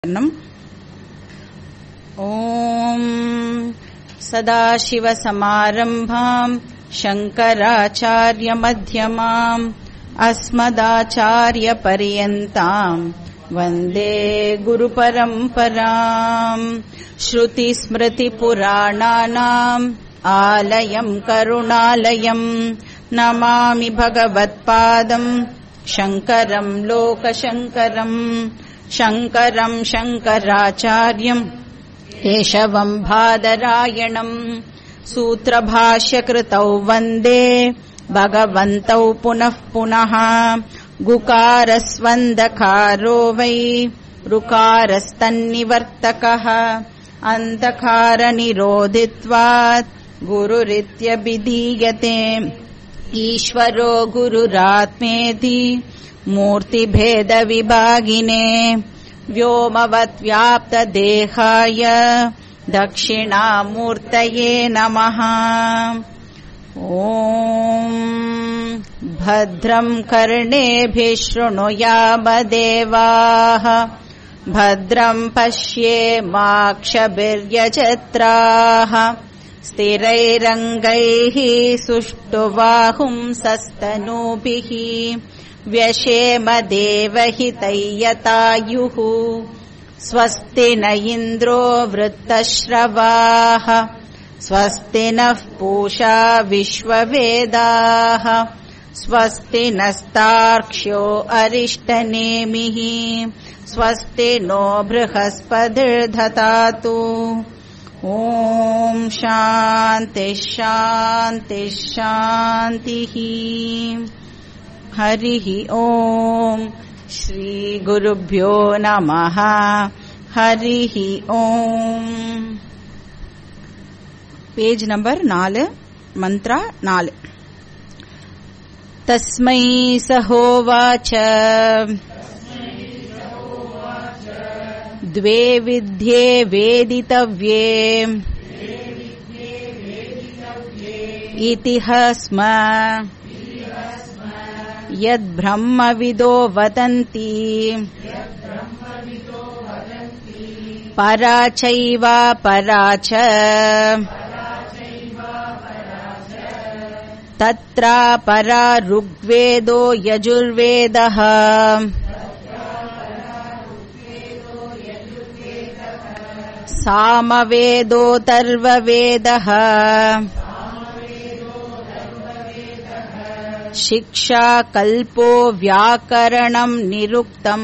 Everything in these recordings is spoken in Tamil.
णम् ॐ सदाशिवसमारम्भाम् शङ्कराचार्यमध्यमाम् अस्मदाचार्यपर्यन्ताम् वन्दे गुरुपरम्पराम् श्रुतिस्मृतिपुराणानाम् आलयम् करुणालयम् नमामि भगवत्पादम् शङ्करम् लोकशङ्करम् शङ्करम् शङ्कराचार्यम् केशवम् बादरायणम् सूत्रभाष्यकृतौ वन्दे भगवन्तौ पुनः पुनः गुकारस्वन्दकारो वै ऋकारस्तन्निवर्तकः अन्धकारनिरोधित्वात् गुरुरित्यभिधीयते ईश्वरो गुरुरात्मेति मूर्तिभेदविभागिने व्योमवद्व्याप्तदेहाय दक्षिणामूर्तये नमः ॐ भद्रम् कर्णेभिः शृणुयामदेवाः भद्रम् पश्येमाक्षभिर्यजत्राः स्थिरैरङ्गैः सुष्ठुवाहुंसस्तनूभिः व्यशेमदेवहितैयतायुः स्वस्ति न इन्द्रो वृत्तश्रवाः स्वस्ति नः पूषा विश्ववेदाः स्वस्ति नस्तार्क्ष्यो अरिष्टनेमिः स्वस्ति नो बृहस्पतिर्धतातु ॐ शान्तिः शान्तिः शान्तिः हरिः ॐ श्रीगुरुभ्यो नमः हरिः ॐ पेज् नम्बर् नालु मन्त्र नालु तस्मै सहोवाच द्वे विद्ये वेदितव्ये इति स्म यद्ब्रह्मविदो वदन्ति परा चैव परा च तत्र परा ऋग्वेदो यजुर्वेदः सामवेदोऽतर्ववेदः शिक्षा कल्पो व्याकरणम् निरुक्तम्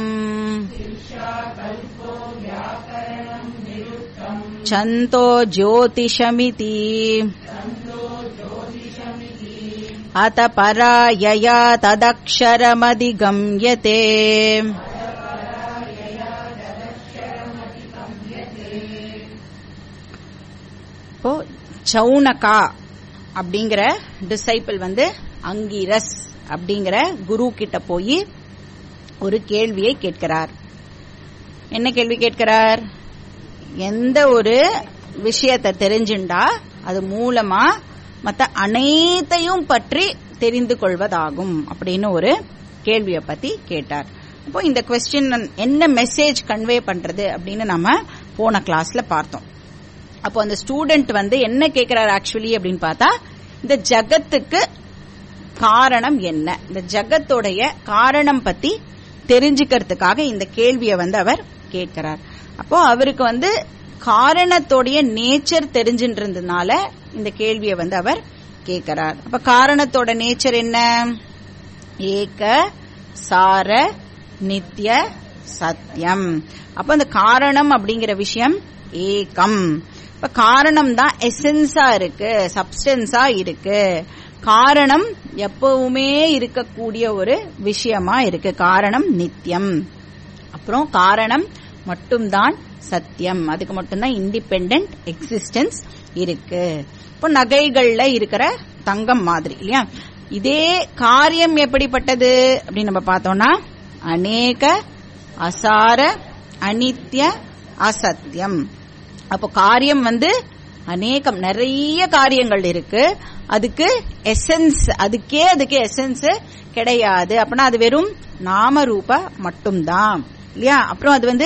छन्तो ज्योतिषमिति अत परा यया तदक्षरमधिगम्यते இப்போ சௌனகா அப்படிங்கிற டிசைபிள் வந்து அங்கிரஸ் அப்படிங்கிற குரு கிட்ட போய் ஒரு கேள்வியை கேட்கிறார் என்ன கேள்வி கேட்கிறார் எந்த ஒரு விஷயத்தை தெரிஞ்சுண்டா அது மூலமா மத்த அனைத்தையும் பற்றி தெரிந்து கொள்வதாகும் அப்படின்னு ஒரு கேள்வியை பத்தி கேட்டார் அப்போ இந்த கொஸ்டின் என்ன மெசேஜ் கன்வே பண்றது அப்படின்னு நம்ம போன கிளாஸ்ல பார்த்தோம் அப்போ அந்த ஸ்டூடெண்ட் வந்து என்ன கேட்கிறார் ஆக்சுவலி அப்படின்னு பார்த்தா இந்த ஜகத்துக்கு காரணம் என்ன இந்த ஜகத்தோடைய காரணம் பத்தி தெரிஞ்சுக்கிறதுக்காக இந்த கேள்வியை வந்து அவர் கேட்கிறார் அப்போ அவருக்கு வந்து காரணத்தோடைய நேச்சர் தெரிஞ்சுன்றதுனால இந்த கேள்வியை வந்து அவர் கேட்கிறார் அப்ப காரணத்தோட நேச்சர் என்ன ஏக சார நித்திய சத்தியம் அப்ப அந்த காரணம் அப்படிங்கிற விஷயம் ஏகம் இப்ப காரணம் தான் எசன்ஸா இருக்கு சப்ஸ்டன்ஸா இருக்கு காரணம் எப்பவுமே இருக்கக்கூடிய ஒரு விஷயமா இருக்கு காரணம் நித்தியம் அப்புறம் காரணம் மட்டும்தான் சத்தியம் அதுக்கு மட்டும்தான் இண்டிபெண்ட் எக்ஸிஸ்டன்ஸ் இருக்கு இப்போ நகைகள்ல இருக்கிற தங்கம் மாதிரி இல்லையா இதே காரியம் எப்படிப்பட்டது அப்படின்னு நம்ம பார்த்தோம்னா அநேக அசார அனித்ய அசத்தியம் அப்போ காரியம் வந்து அநேகம் நிறைய காரியங்கள் இருக்கு அதுக்கு எசன்ஸ் அதுக்கே அதுக்கு எசன்ஸ் கிடையாது அப்படின்னா அது வெறும் நாம ரூப மட்டும்தான் இல்லையா அப்புறம் அது வந்து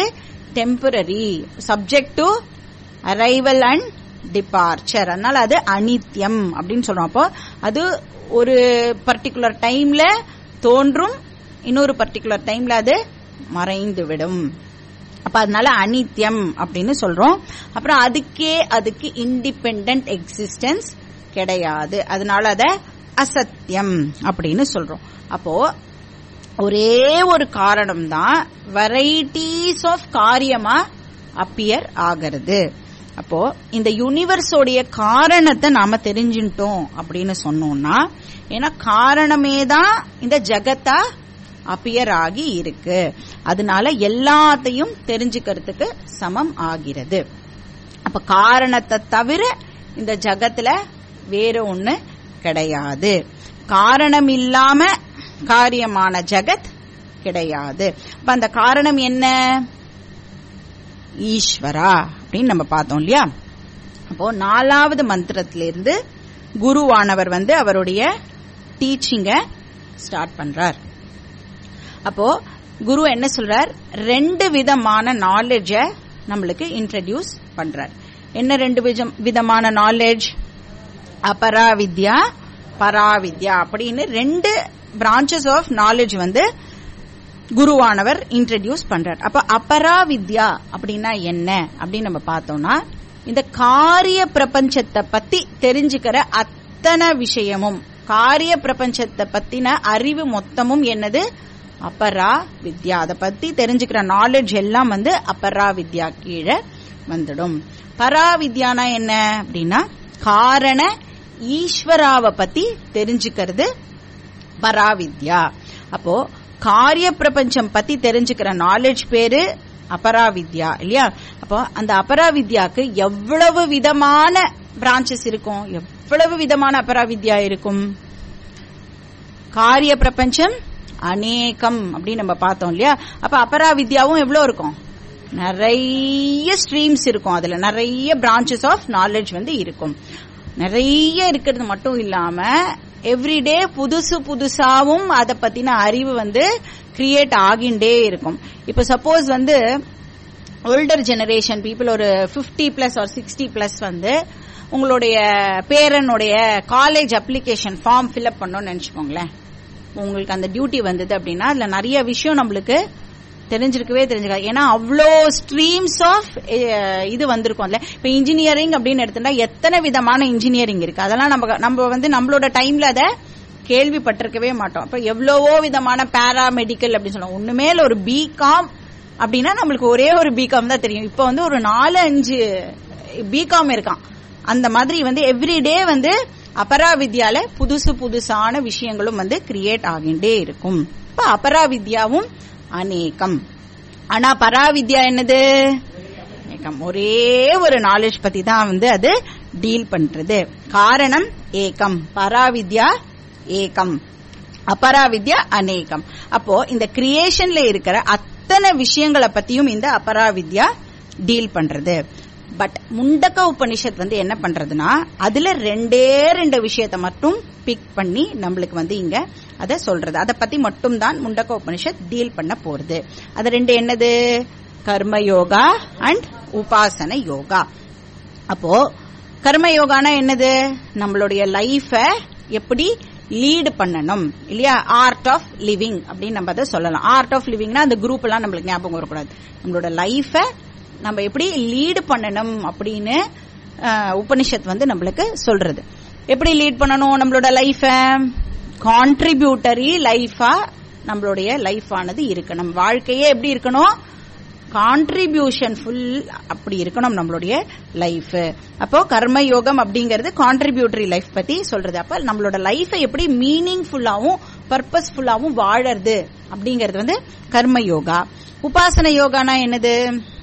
temporary subject to arrival and departure அதனால அது அனித்யம் அப்படின்னு சொல்றோம் அப்போ அது ஒரு பர்டிகுலர் டைம்ல தோன்றும் இன்னொரு பர்டிகுலர் டைம்ல அது மறைந்து விடும் அப்ப அதனால அனித்யம் அப்படின்னு சொல்றோம் அப்புறம் அதுக்கே அதுக்கு இண்டிபெண்ட் எக்ஸிஸ்டன்ஸ் கிடையாது அதனால அத அசத்தியம் அப்படின்னு சொல்றோம் அப்போ ஒரே ஒரு காரணம் தான் வெரைட்டிஸ் ஆஃப் காரியமா அப்பியர் ஆகிறது அப்போ இந்த யூனிவர்ஸோடைய காரணத்தை நாம தெரிஞ்சுட்டோம் அப்படின்னு சொன்னோம்னா ஏன்னா காரணமே தான் இந்த ஜகத்தா அப்பியர் ஆகி இருக்கு அதனால எல்லாத்தையும் தெரிஞ்சுக்கிறதுக்கு சமம் ஆகிறது அப்ப காரணத்தை தவிர இந்த ஜகத்துல வேற ஒண்ணு கிடையாது காரணம் இல்லாம காரியமான ஜகத் கிடையாது அப்ப அந்த காரணம் என்ன ஈஸ்வரா அப்படின்னு நம்ம பார்த்தோம் இல்லையா அப்போ நாலாவது மந்திரத்திலிருந்து குருவானவர் வந்து அவருடைய டீச்சிங்க ஸ்டார்ட் பண்றார் அப்போ குரு என்ன சொல்றார் ரெண்டு விதமான நாலேஜ நம்மளுக்கு இன்ட்ரடியூஸ் பண்றார் என்ன ரெண்டு விதம் விதமான நாலேஜ் அபராவித்யா பராவித்யா அப்படின்னு ரெண்டு பிரான்ச்சஸ் ஆஃப் நாலேஜ் வந்து குருவானவர் இன்ட்ரடியூஸ் பண்றார் அப்ப அபராவித்யா அப்படின்னா என்ன அப்படின்னு நம்ம பார்த்தோம்னா இந்த காரிய பிரபஞ்சத்தை பத்தி தெரிஞ்சுக்கிற அத்தனை விஷயமும் காரிய பிரபஞ்சத்தை பத்தின அறிவு மொத்தமும் என்னது அப்பரா வித்யா அதை பத்தி தெரிஞ்சுக்கிற நாலேஜ் எல்லாம் வந்து அப்பரா வித்யா கீழே வந்துடும் பராவித்யானா என்ன அப்படின்னா காரண ஈஸ்வராவை பத்தி தெரிஞ்சுக்கிறது பராவித்யா அப்போ காரிய பிரபஞ்சம் பத்தி தெரிஞ்சுக்கிற நாலேஜ் பேரு அபராவித்யா இல்லையா அப்போ அந்த அபராவித்யாக்கு எவ்வளவு விதமான பிரான்ச்சஸ் இருக்கும் எவ்வளவு விதமான அபராவித்யா இருக்கும் காரிய பிரபஞ்சம் அநேகம் அப்படின்னு நம்ம பார்த்தோம் இல்லையா அப்ப அபராவித்யாவும் எவ்வளவு இருக்கும் நிறைய ஸ்ட்ரீம்ஸ் இருக்கும் அதுல நிறைய பிரான்ச்சஸ் ஆஃப் நாலேஜ் வந்து இருக்கும் நிறைய இருக்கிறது மட்டும் இல்லாம எவ்ரிடே புதுசு புதுசாவும் அதை பத்தின அறிவு வந்து கிரியேட் ஆகிண்டே இருக்கும் இப்ப சப்போஸ் வந்து ஓல்டர் ஜெனரேஷன் பீப்புள் ஒரு பிப்டி பிளஸ் ஒரு சிக்ஸ்டி பிளஸ் வந்து உங்களுடைய பேரனுடைய காலேஜ் அப்ளிகேஷன் ஃபார்ம் ஃபில்அப் பண்ணணும்னு நினைச்சுக்கோங்களேன் உங்களுக்கு அந்த டியூட்டி வந்தது அப்படின்னா அதுல நிறைய விஷயம் நம்மளுக்கு தெரிஞ்சிருக்கவே தெரிஞ்சுக்காது ஏன்னா அவ்வளோ ஸ்ட்ரீம்ஸ் ஆஃப் இது வந்திருக்கும்ல இப்ப இன்ஜினியரிங் அப்படின்னு எடுத்துட்டா எத்தனை விதமான இன்ஜினியரிங் இருக்கு அதெல்லாம் நம்ம நம்ம வந்து நம்மளோட டைம்ல அதை கேள்விப்பட்டிருக்கவே மாட்டோம் அப்ப எவ்வளவோ விதமான பாராமெடிக்கல் அப்படின்னு சொல்லுவோம் ஒண்ணுமே இல்ல ஒரு பிகாம் அப்படின்னா நம்மளுக்கு ஒரே ஒரு பிகாம் தான் தெரியும் இப்ப வந்து ஒரு நாலு அஞ்சு பிகாம் இருக்கான் அந்த மாதிரி வந்து எவ்ரிடே வந்து அபராவித்யால புதுசு புதுசான விஷயங்களும் வந்து கிரியேட் ஆகிண்டே இருக்கும் இப்ப அபராவித்யாவும் அநேகம் ஆனா பராவித்யா என்னது ஏகம் ஒரே ஒரு நாலேஜ் பத்தி தான் வந்து அது டீல் பண்றது காரணம் ஏகம் பராவித்யா ஏகம் அபராவித்யா அநேகம் அப்போ இந்த கிரியேஷன்ல இருக்கிற அத்தனை விஷயங்களை பத்தியும் இந்த அபராவித்யா டீல் பண்றது பட் முண்டக்க உபனிஷத் வந்து என்ன பண்றதுன்னா அதுல ரெண்டே ரெண்டு விஷயத்த மட்டும் பிக் பண்ணி நம்மளுக்கு வந்து இங்க அத சொல்றது அதை பத்தி மட்டும் தான் முண்டக்க உபனிஷத் டீல் பண்ண போறது அது ரெண்டு என்னது கர்ம யோகா அண்ட் உபாசன யோகா அப்போ கர்ம யோகானா என்னது நம்மளுடைய லைஃப எப்படி லீடு பண்ணணும் இல்லையா ஆர்ட் ஆஃப் லிவிங் அப்படின்னு நம்ம அதை சொல்லலாம் ஆர்ட் ஆஃப் லிவிங்னா அந்த குரூப் எல்லாம் நம்மளுக்கு ஞாபகம் வரக்கூடாது நம்மளோட லைஃப நம்ம எப்படி லீடு பண்ணணும் அப்படின்னு உபனிஷத் வந்து நம்மளுக்கு சொல்றது எப்படி லீட் பண்ணணும் நம்மளோட லைஃப கான்ட்ரிபியூட்டரி லைஃபா நம்மளுடைய லைஃப் ஆனது இருக்கணும் வாழ்க்கையே எப்படி இருக்கணும் கான்ட்ரிபியூஷன் ஃபுல் அப்படி இருக்கணும் நம்மளுடைய லைஃப் அப்போ கர்ம யோகம் அப்படிங்கிறது கான்ட்ரிபியூட்டரி லைஃப் பத்தி சொல்றது அப்ப நம்மளோட லைஃபை எப்படி மீனிங்ஃபுல்லாவும் பர்பஸ்ஃபுல்லாவும் வாழறது அப்படிங்கிறது வந்து கர்ம யோகா உபாசன யோகானா என்னது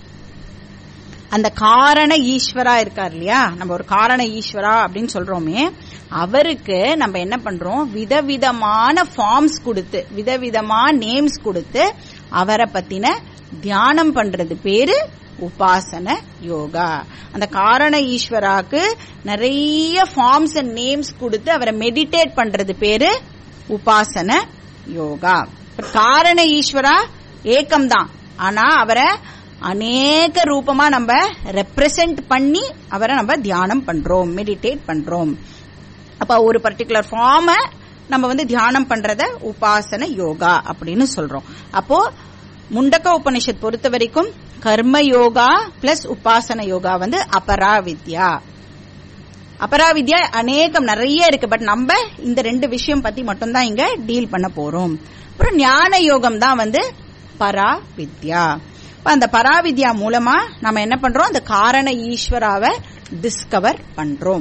அந்த காரண ஈஸ்வரா இருக்கார் இல்லையா நம்ம ஒரு காரண ஈஸ்வரா அப்படின்னு சொல்றோமே அவருக்கு நம்ம என்ன பண்றோம் விதவிதமான ஃபார்ம்ஸ் கொடுத்து விதவிதமா நேம்ஸ் கொடுத்து அவரை பத்தின தியானம் பண்றது பேரு உபாசன யோகா அந்த காரண ஈஸ்வராக்கு நிறைய ஃபார்ம்ஸ் அண்ட் நேம்ஸ் கொடுத்து அவரை மெடிடேட் பண்றது பேரு உபாசன யோகா காரண ஈஸ்வரா ஏக்கம் தான் ஆனா அவரை அநேக ரூபமா நம்ம ரெப்ரசன்ட் பண்ணி அவரை நம்ம தியானம் பண்றோம் மெடிடேட் பண்றோம் அப்ப ஒரு பர்டிகுலர் ஃபார்ம நம்ம வந்து தியானம் பண்றத உபாசன யோகா அப்படின்னு சொல்றோம் அப்போ முண்டக்க உபனிஷத் பொறுத்த வரைக்கும் கர்ம யோகா பிளஸ் உபாசன யோகா வந்து அபரா வித்யா அபரா வித்யா அநேகம் நிறைய இருக்கு பட் நம்ம இந்த ரெண்டு விஷயம் பத்தி மட்டும் தான் இங்க டீல் பண்ண போறோம் அப்புறம் ஞான யோகம் தான் வந்து பரா வித்யா இப்ப அந்த பராவித்யா மூலமா நம்ம என்ன பண்றோம் அந்த காரண ஈஸ்வராவை டிஸ்கவர் பண்றோம்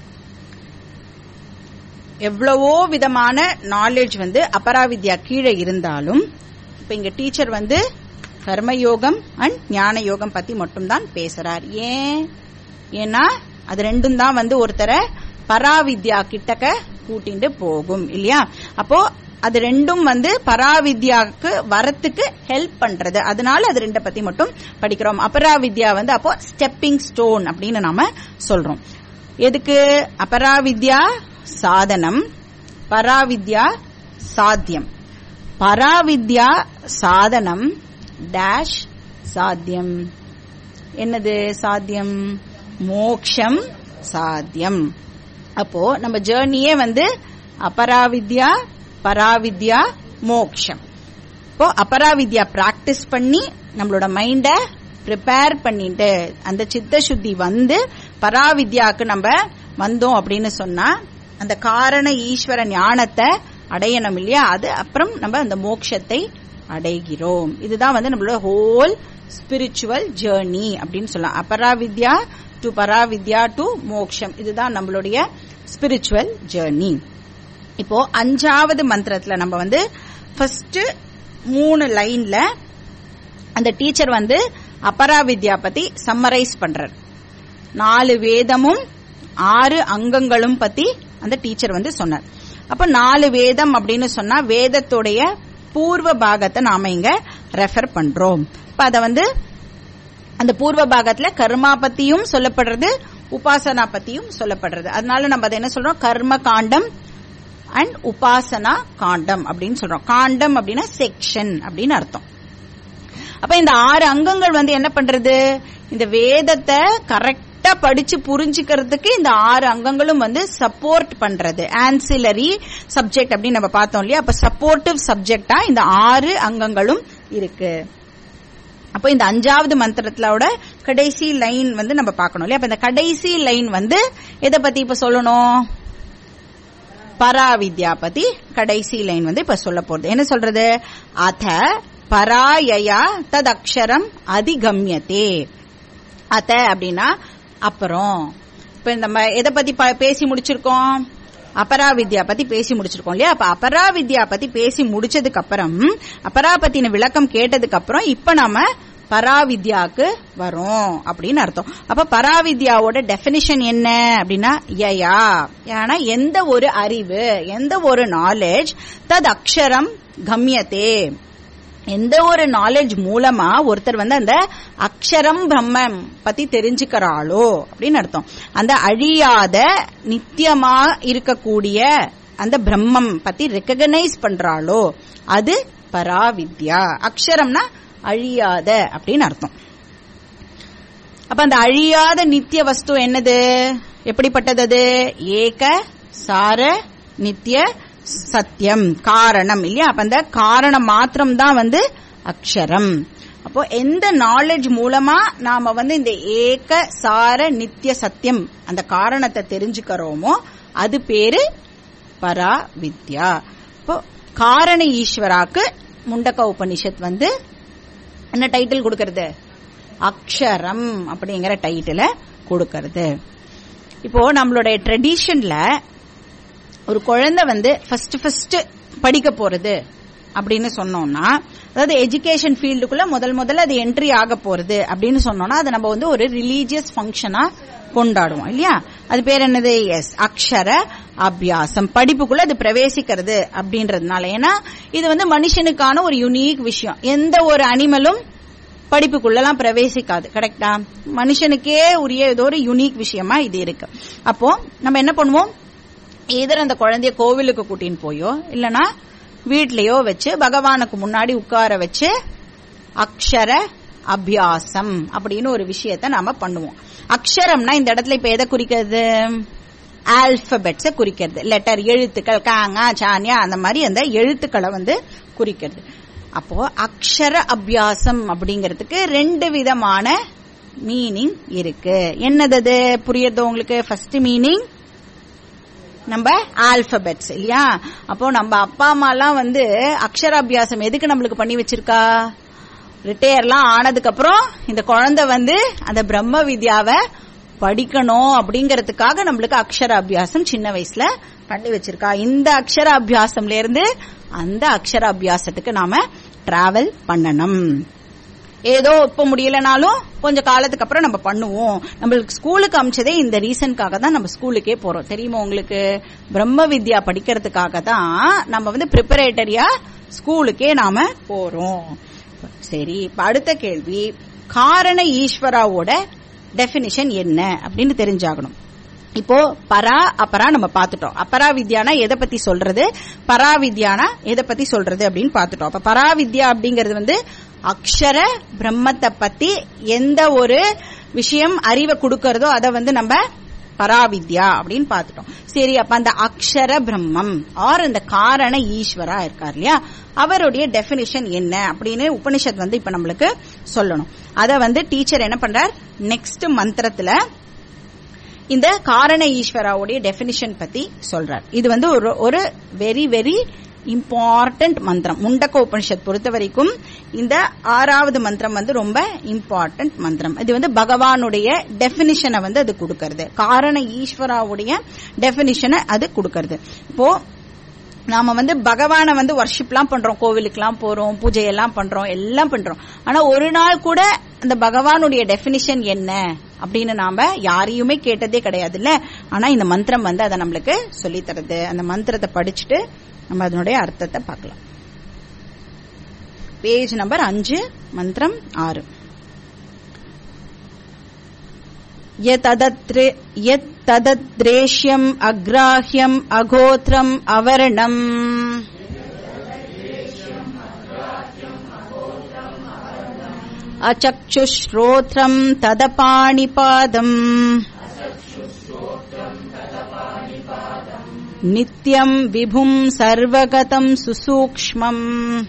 எவ்வளவோ விதமான நாலேஜ் வந்து அபராவித்யா கீழே இருந்தாலும் இப்ப இங்க டீச்சர் வந்து கர்மயோகம் அண்ட் ஞான யோகம் பத்தி மட்டும்தான் பேசுறார் ஏன் ஏன்னா அது ரெண்டும் தான் வந்து ஒருத்தரை பராவித்யா கிட்டக்க கூட்டிட்டு போகும் இல்லையா அப்போ அது ரெண்டும் வந்து பராவித்யாவுக்கு வரத்துக்கு ஹெல்ப் பண்றது அதனால அது ரெண்ட பத்தி மட்டும் படிக்கிறோம் அபராவித்யா வந்து அப்போ ஸ்டெப்பிங் ஸ்டோன் அப்படின்னு நாம சொல்றோம் எதுக்கு அபராவித்யா சாதனம் பராவித்யா சாத்தியம் பராவித்யா சாதனம் டேஷ் சாத்தியம் என்னது சாத்தியம் மோக்ஷம் சாத்தியம் அப்போ நம்ம ஜேர்னியே வந்து அபராவித்யா பராவித்யா மோக்ஷம் இப்போ அபராவித்யா பிராக்டிஸ் பண்ணி நம்மளோட மைண்ட ப்ரிப்பேர் பண்ணிட்டு அந்த சித்த சுத்தி வந்து பராவித்யாக்கு நம்ம வந்தோம் அப்படின்னு சொன்னா அந்த காரண ஈஸ்வர ஞானத்தை அடையணும் இல்லையா அது அப்புறம் நம்ம அந்த மோட்சத்தை அடைகிறோம் இதுதான் வந்து நம்மளோட ஹோல் ஸ்பிரிச்சுவல் ஜேர்னி அப்படின்னு சொல்லலாம் அபராவித்யா டு பராவித்யா டு மோக்ஷம் இதுதான் நம்மளுடைய ஸ்பிரிச்சுவல் ஜேர்னி இப்போ அஞ்சாவது மந்திரத்துல நம்ம வந்து ஃபர்ஸ்ட் மூணு லைன்ல அந்த டீச்சர் வந்து அபராவித்யா பத்தி சம்மரைஸ் பண்றார் நாலு வேதமும் ஆறு அங்கங்களும் பத்தி அந்த டீச்சர் வந்து சொன்னார் அப்ப நாலு வேதம் அப்படின்னு சொன்னா வேதத்துடைய பூர்வ பாகத்தை நாம இங்க ரெஃபர் பண்றோம் இப்ப அத வந்து அந்த பூர்வ பாகத்துல கர்மா பத்தியும் சொல்லப்படுறது உபாசனா பத்தியும் சொல்லப்படுறது அதனால நம்ம அதை என்ன சொல்றோம் கர்ம காண்டம் அண்ட் உபாசனா காண்டம் அப்படின்னு சொல்றோம் காண்டம் அப்படின்னா செக்ஷன் அப்படின்னு அர்த்தம் அப்ப இந்த ஆறு அங்கங்கள் வந்து என்ன பண்றது இந்த வேதத்தை கரெக்டா படிச்சு புரிஞ்சுக்கிறதுக்கு இந்த ஆறு அங்கங்களும் வந்து சப்போர்ட் பண்றது ஆன்சிலரி சப்ஜெக்ட் அப்படின்னு நம்ம பார்த்தோம் இல்லையா அப்ப சப்போர்ட்டிவ் சப்ஜெக்டா இந்த ஆறு அங்கங்களும் இருக்கு அப்போ இந்த அஞ்சாவது மந்திரத்தோட கடைசி லைன் வந்து நம்ம பார்க்கணும் இல்லையா அப்ப இந்த கடைசி லைன் வந்து எதை பத்தி இப்ப சொல்லணும் பராவித்யா பத்தி கடைசி லைன் வந்து இப்ப சொல்ல போறது என்ன சொல்றது அத பராயயா தத் அக்ஷரம் அதிகம்யத்தே அத அப்படின்னா அப்புறம் இப்ப நம்ம எதை பத்தி பேசி முடிச்சிருக்கோம் அபராவித்யா பத்தி பேசி முடிச்சிருக்கோம் இல்லையா அப்ப அபராவித்யா பத்தி பேசி முடிச்சதுக்கு அப்புறம் அபரா பத்தின விளக்கம் கேட்டதுக்கு அப்புறம் இப்ப நாம பராவித்யாக்கு வரும் அப்படின்னு அர்த்தம் அப்ப பராவித்யாவோட டெபினிஷன் என்ன அப்படின்னா யயா ஏன்னா எந்த ஒரு அறிவு எந்த ஒரு நாலேஜ் தத் அக்ஷரம் கம்யத்தே எந்த ஒரு நாலேஜ் மூலமா ஒருத்தர் வந்து அந்த அக்ஷரம் பிரம்மம் பத்தி தெரிஞ்சுக்கிறாளோ அப்படின்னு அர்த்தம் அந்த அழியாத நித்தியமா இருக்கக்கூடிய அந்த பிரம்மம் பத்தி ரெக்கக்னைஸ் பண்றாளோ அது பராவித்யா அக்ஷரம்னா அழியாத அப்படின்னு அர்த்தம் அப்ப அந்த அழியாத நித்திய வஸ்து என்னது எப்படிப்பட்டது அது ஏக சார நித்திய சத்தியம் காரணம் இல்லையா அப்ப அந்த காரணம் மாத்திரம் தான் வந்து அக்ஷரம் அப்போ எந்த நாலேஜ் மூலமா நாம வந்து இந்த ஏக சார நித்திய சத்தியம் அந்த காரணத்தை தெரிஞ்சுக்கிறோமோ அது பேரு பரா வித்யா இப்போ காரண ஈஸ்வராக்கு முண்டக்க உபனிஷத் வந்து என்ன டைட்டில் கொடுக்கறது அக்ஷரம் அப்படிங்கிற டைட்டில கொடுக்கறது இப்போ நம்மளுடைய ட்ரெடிஷன்ல ஒரு குழந்தை வந்து ஃபர்ஸ்ட் ஃபர்ஸ்ட் படிக்க போறது அப்படின்னு சொன்னோம்னா அதாவது எஜுகேஷன் ஃபீல்டுக்குள்ள முதல் முதல்ல அது என்ட்ரி ஆக போறது அப்படின்னு சொன்னோம்னா அதை நம்ம வந்து ஒரு ரிலீஜியஸ் ஃபங்க்ஷனா கொண்டாடுவோம் இல்லையா அது பேர் என்னது எஸ் அக்ஷர அபியாசம் படிப்புக்குள்ள அது பிரவேசிக்கிறது அப்படின்றதுனால ஏன்னா இது வந்து மனுஷனுக்கான ஒரு யுனீக் விஷயம் எந்த ஒரு அனிமலும் படிப்புக்குள்ளலாம் பிரவேசிக்காது கரெக்டா மனுஷனுக்கே உரிய ஏதோ ஒரு யுனீக் விஷயமா இது இருக்கு அப்போ நம்ம என்ன பண்ணுவோம் எதிர அந்த குழந்தைய கோவிலுக்கு கூட்டின்னு போயோ இல்லனா வீட்லயோ வச்சு பகவானுக்கு முன்னாடி உட்கார வச்சு அக்ஷர அபியாசம் அப்படின்னு ஒரு விஷயத்த நாம பண்ணுவோம் அக்ஷரம்னா இந்த இடத்துல இப்ப எதை குறிக்கிறது ஆல்பபெட்ஸ குறிக்கிறது லெட்டர் எழுத்துக்கள் காங்க சானியா அந்த மாதிரி அந்த எழுத்துக்களை வந்து குறிக்கிறது அப்போ அக்ஷர அபியாசம் அப்படிங்கிறதுக்கு ரெண்டு விதமான மீனிங் இருக்கு என்னது அது புரியுறது உங்களுக்கு ஃபர்ஸ்ட் மீனிங் நம்ம ஆல்பபெட்ஸ் இல்லையா அப்போ நம்ம அப்பா அம்மா எல்லாம் வந்து அக்ஷராபியாசம் எதுக்கு நம்மளுக்கு பண்ணி வச்சிருக்கா ரிட்டையர்லாம் ஆனதுக்கு அப்புறம் இந்த குழந்தை வந்து அந்த பிரம்ம வித்யாவை படிக்கணும் அப்படிங்கறதுக்காக நம்மளுக்கு அக்ஷர அபியாசம் சின்ன வயசுல பண்ணி வச்சிருக்கா இந்த அக்ஷர அபியாசம்ல இருந்து அந்த அக்ஷர அபியாசத்துக்கு நாம டிராவல் பண்ணணும் ஏதோ இப்ப முடியலனாலும் கொஞ்சம் காலத்துக்கு அப்புறம் நம்ம பண்ணுவோம் நம்மளுக்கு ஸ்கூலுக்கு அமிச்சதே இந்த ரீசனுக்காக தான் நம்ம ஸ்கூலுக்கே போறோம் தெரியுமா உங்களுக்கு பிரம்ம வித்யா படிக்கிறதுக்காக தான் நம்ம வந்து ப்ரிப்பரேட்டரியா ஸ்கூலுக்கே நாம போறோம் சரி இப்ப அடுத்த கேள்வி காரண ஈஸ்வராவோட டெபினிஷன் என்ன அப்படின்னு தெரிஞ்சாகணும் இப்போ பரா அப்பரா நம்ம பார்த்துட்டோம் அப்பரா வித்யானா எதை பத்தி சொல்றது பரா வித்யானா எதை பத்தி சொல்றது அப்படின்னு பார்த்துட்டோம் அப்ப பரா வித்யா அப்படிங்கிறது வந்து அக்ஷர பிரம்மத்தை பத்தி எந்த ஒரு விஷயம் அறிவை கொடுக்கறதோ அதை வந்து நம்ம பராவித்யா அப்படின்னு பார்த்துட்டோம் சரி அப்ப அந்த அக்ஷர பிரம்மம் ஆர் அந்த காரண ஈஸ்வரா இருக்கார் இல்லையா அவருடைய டெபினிஷன் என்ன அப்படின்னு உபனிஷத் வந்து இப்ப நம்மளுக்கு சொல்லணும் அத வந்து டீச்சர் என்ன பண்றார் நெக்ஸ்ட் மந்திரத்துல இந்த காரண ஈஸ்வராவுடைய டெபினிஷன் பத்தி சொல்றார் இது வந்து ஒரு ஒரு வெரி வெரி இம்பார்ட்டன்ட் மந்திரம் முண்டக்க உபனிஷத் பொறுத்த வரைக்கும் இந்த ஆறாவது மந்திரம் வந்து ரொம்ப இம்பார்ட்டன்ட் மந்திரம் இது வந்து பகவானுடைய டெபினிஷனை வந்து அது கொடுக்கறது காரண ஈஸ்வராவுடைய டெபினிஷனை அது கொடுக்கறது இப்போ நாம வந்து பகவானை வந்து வர்ஷிப்லாம் பண்றோம் கோவிலுக்குலாம் போறோம் பூஜை எல்லாம் பண்றோம் எல்லாம் பண்றோம் ஆனா ஒரு நாள் கூட அந்த பகவானுடைய டெபினிஷன் என்ன அப்படின்னு நாம யாரையுமே கேட்டதே கிடையாதுல்ல ஆனா இந்த மந்திரம் வந்து அதை நம்மளுக்கு சொல்லி தருது அந்த மந்திரத்தை படிச்சுட்டு நம்ம அதனுடைய அர்த்தத்தை பார்க்கலாம் பேஜ் நம்பர் அஞ்சு மந்திரம் ஆறு ததத்ரேஷ்யம் அக்ராஹ்யம் அகோத்ரம் அவர்ணம் அச்சுஸ்ரோத்ரம் ததபாணிபாதம் नित्यम् विभुम् सर्वगतम् सुसूक्ष्मम्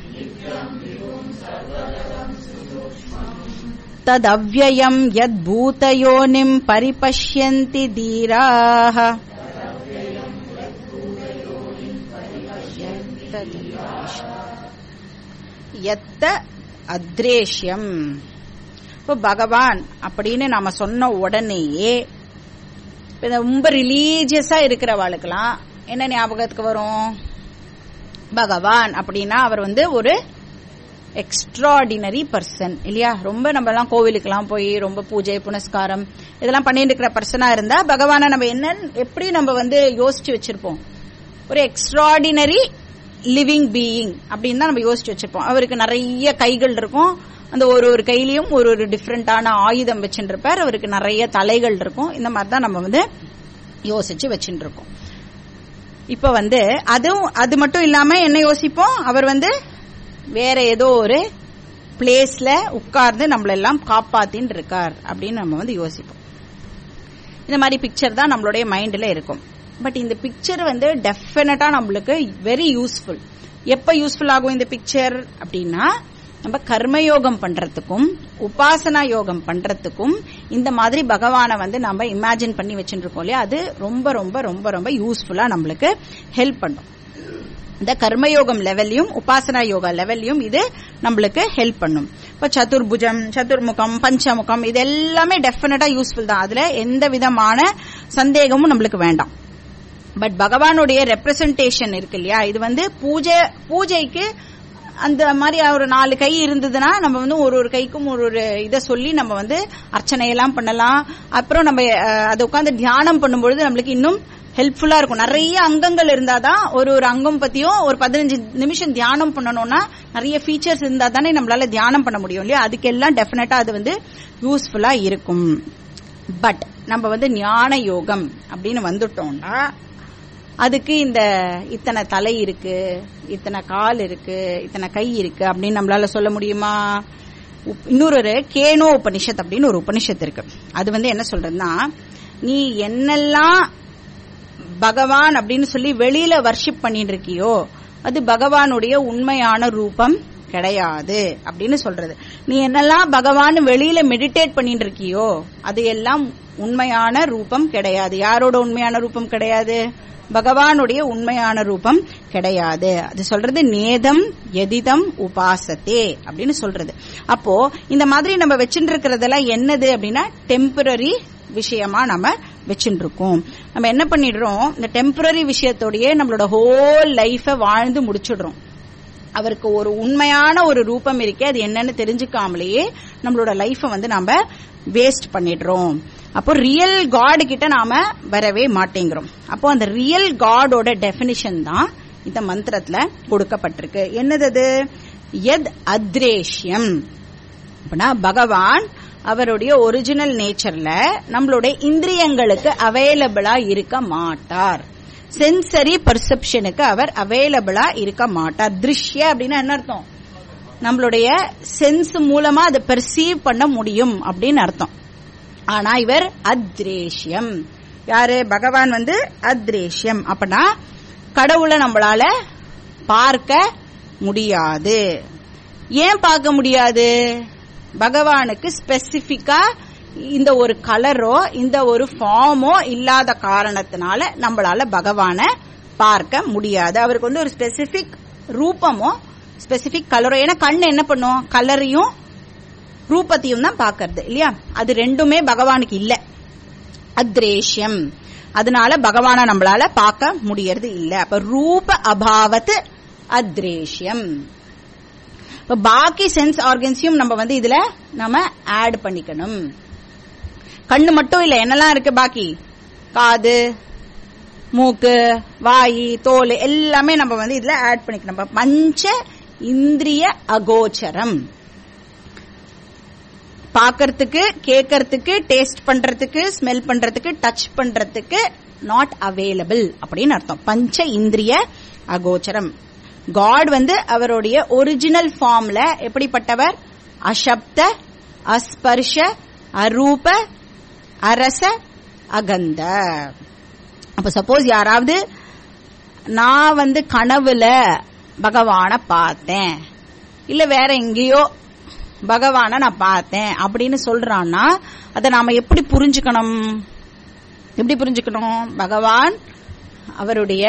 तदव्ययम् यद्भूतयोनिम् परिपश्यन्ति धीराः எத்த அத்ரேஷ்யம் இப்போ பகவான் அப்படின்னு நாம சொன்ன உடனேயே ரொம்ப ரிலீஜியஸா இருக்கிறவாளுக்கெல்லாம் என்ன ஞாபகத்துக்கு வரும் பகவான் அப்படின்னா அவர் வந்து ஒரு எக்ஸ்ட்ராடினரி பர்சன் இல்லையா ரொம்ப நம்ம எல்லாம் கோவிலுக்கெல்லாம் போய் ரொம்ப பூஜை புனஸ்காரம் இதெல்லாம் பண்ணிட்டு இருக்கிற பர்சனா இருந்தா பகவானை நம்ம என்ன எப்படி நம்ம வந்து யோசிச்சு வச்சிருப்போம் ஒரு எக்ஸ்ட்ராடினரி லிவிங் பீயிங் அப்படின்னு தான் நம்ம யோசிச்சு வச்சிருப்போம் அவருக்கு நிறைய கைகள் இருக்கும் அந்த ஒரு ஒரு கையிலயும் ஒரு ஒரு டிஃப்ரெண்டான ஆயுதம் வச்சுட்டு இருப்பார் அவருக்கு நிறைய தலைகள் இருக்கும் இந்த மாதிரி தான் நம்ம வந்து யோசிச்சு வச்சுட்டு இருக்கோம் இப்ப வந்து அதுவும் அது மட்டும் இல்லாம என்ன யோசிப்போம் அவர் வந்து வேற ஏதோ ஒரு பிளேஸ்ல உட்கார்ந்து நம்மள எல்லாம் காப்பாத்தின்னு இருக்கார் அப்படின்னு நம்ம வந்து யோசிப்போம் இந்த மாதிரி பிக்சர் தான் நம்மளுடைய மைண்ட்ல இருக்கும் பட் இந்த பிக்சர் வந்து டெஃபினட்டா நம்மளுக்கு வெரி யூஸ்ஃபுல் எப்ப யூஸ்ஃபுல் ஆகும் இந்த பிக்சர் அப்படின்னா நம்ம கர்மயோகம் பண்றதுக்கும் உபாசனா யோகம் பண்றதுக்கும் இந்த மாதிரி பகவானை வந்து நம்ம இமேஜின் பண்ணி வச்சுருக்கோம் இல்லையா அது ரொம்ப ரொம்ப ரொம்ப ரொம்ப யூஸ்ஃபுல்லா நம்மளுக்கு ஹெல்ப் பண்ணும் இந்த கர்மயோகம் லெவல்லையும் உபாசனா யோகா லெவல்லையும் இது நம்மளுக்கு ஹெல்ப் பண்ணும் இப்ப சதுர்புஜம் சதுர்முகம் பஞ்சமுகம் இது எல்லாமே டெஃபினட்டா யூஸ்ஃபுல் தான் அதுல எந்த விதமான சந்தேகமும் நம்மளுக்கு வேண்டாம் பட் பகவானுடைய ரெப்ரசன்டேஷன் இருக்கு இல்லையா இது வந்து பூஜை பூஜைக்கு அந்த மாதிரி ஒரு நாலு கை இருந்ததுன்னா நம்ம வந்து ஒரு ஒரு கைக்கும் ஒரு ஒரு இதை சொல்லி நம்ம வந்து அர்ச்சனையெல்லாம் பண்ணலாம் அப்புறம் நம்ம அதை உட்காந்து தியானம் பண்ணும்பொழுது நம்மளுக்கு இன்னும் ஹெல்ப்ஃபுல்லா இருக்கும் நிறைய அங்கங்கள் இருந்தாதான் ஒரு ஒரு அங்கம் பத்தியும் ஒரு பதினஞ்சு நிமிஷம் தியானம் பண்ணணும்னா நிறைய ஃபீச்சர்ஸ் இருந்தா தானே நம்மளால தியானம் பண்ண முடியும் இல்லையா அதுக்கெல்லாம் டெஃபினட்டா அது வந்து யூஸ்ஃபுல்லா இருக்கும் பட் நம்ம வந்து ஞான யோகம் அப்படின்னு வந்துட்டோம்னா அதுக்கு இந்த இத்தனை தலை இருக்கு இத்தனை கால் இருக்கு இத்தனை கை இருக்கு அப்படின்னு நம்மளால சொல்ல முடியுமா உப்- இன்னொரு கேனோ உபனிஷத் அப்படின்னு ஒரு உபனிஷத் இருக்கு அது வந்து என்ன சொல்றதுன்னா நீ என்னெல்லாம் பகவான் அப்படின்னு சொல்லி வெளியில வர்ஷிப் பண்ணிட்டு இருக்கியோ அது பகவானுடைய உண்மையான ரூபம் கிடையாது அப்படின்னு சொல்றது நீ என்னெல்லாம் பகவான் வெளியில மெடிடேட் பண்ணிட்டு இருக்கியோ அது எல்லாம் உண்மையான ரூபம் கிடையாது யாரோட உண்மையான ரூபம் கிடையாது பகவானுடைய உண்மையான ரூபம் கிடையாது அது சொல்றது நேதம் எதிதம் உபாசத்தே அப்படின்னு சொல்றது அப்போ இந்த மாதிரி நம்ம வச்சுட்டு இருக்கிறதெல்லாம் என்னது அப்படின்னா டெம்பரரி விஷயமா நம்ம வச்சுட்டு இருக்கோம் நம்ம என்ன பண்ணிடுறோம் இந்த டெம்பரரி விஷயத்தோடயே நம்மளோட ஹோல் லைஃப வாழ்ந்து முடிச்சிடுறோம் அவருக்கு ஒரு உண்மையான ஒரு ரூபம் இருக்கே அது என்னன்னு தெரிஞ்சுக்காமலேயே நம்மளோட லைஃப வந்து நாம வேஸ்ட் பண்ணிடுறோம் அப்போ ரியல் காட் கிட்ட நாம வரவே மாட்டேங்கிறோம் அப்போ அந்த ரியல் காடோட டெபினிஷன் தான் இந்த மந்திரத்துல கொடுக்கப்பட்டிருக்கு என்னது அது எத் அத்ரேஷ்யம் அப்படின்னா பகவான் அவருடைய ஒரிஜினல் நேச்சர்ல நம்மளுடைய இந்திரியங்களுக்கு அவைலபிளா இருக்க மாட்டார் சென்சரி பர்செப்ஷனுக்கு அவர் அவைலபிளா இருக்க மாட்டார் திருஷ்ய அப்படின்னா என்ன அர்த்தம் நம்மளுடைய சென்ஸ் மூலமா அதை பெர்சீவ் பண்ண முடியும் அப்படின்னு அர்த்தம் ஆனா இவர் அத்ரேஷ்யம் யாரு பகவான் வந்து அத்ரேஷ்யம் அப்படின்னா கடவுளை நம்மளால பார்க்க முடியாது ஏன் பார்க்க முடியாது பகவானுக்கு ஸ்பெசிபிக்கா இந்த ஒரு கலரோ இந்த ஒரு ஃபார்மோ இல்லாத காரணத்தினால நம்மளால பகவான பார்க்க முடியாது அவருக்கு வந்து ஒரு ஸ்பெசிபிக் ரூபமோ ஸ்பெசிபிக் கலரோ ஏன்னா கண்ணு என்ன பண்ணும் கலரையும் ரூபத்தையும் தான் பாக்குறது இல்லையா அது ரெண்டுமே பகவானுக்கு இல்ல அத்ரேஷ்யம் அதனால பகவான நம்மளால பார்க்க முடியறது இல்ல அப்ப ரூப அபாவத்து அத்ரேஷ்யம் இப்ப பாக்கி சென்ஸ் ஆர்கன்ஸையும் நம்ம வந்து இதுல நம்ம ஆட் பண்ணிக்கணும் கண்ணு மட்டும் இல்ல என்னெல்லாம் இருக்கு பாக்கி காது மூக்கு வாய் தோல் எல்லாமே நம்ம வந்து இதுல ஆட் பண்ணிக்கணும் நம்ம பஞ்ச இந்திரிய அகோச்சரம் பார்க்கறதுக்கு கேட்கறதுக்கு டேஸ்ட் பண்றதுக்கு ஸ்மெல் பண்றதுக்கு டச் பண்றதுக்கு நாட் அவைலபிள் அப்படின்னு அர்த்தம் பஞ்ச இந்திரிய அகோச்சரம் காட் வந்து அவருடைய ஒரிஜினல் ஃபார்ம்ல எப்படிப்பட்டவர் அசப்த அஸ்பர்ஷ அரூப அரச அகந்த அப்ப சப்போஸ் யாராவது நான் வந்து கனவுல பகவான பார்த்தேன் இல்ல வேற எங்கேயோ பகவான நான் பார்த்தேன் அப்படின்னு சொல்றான்னா அதை நாம எப்படி புரிஞ்சுக்கணும் எப்படி புரிஞ்சுக்கணும் பகவான் அவருடைய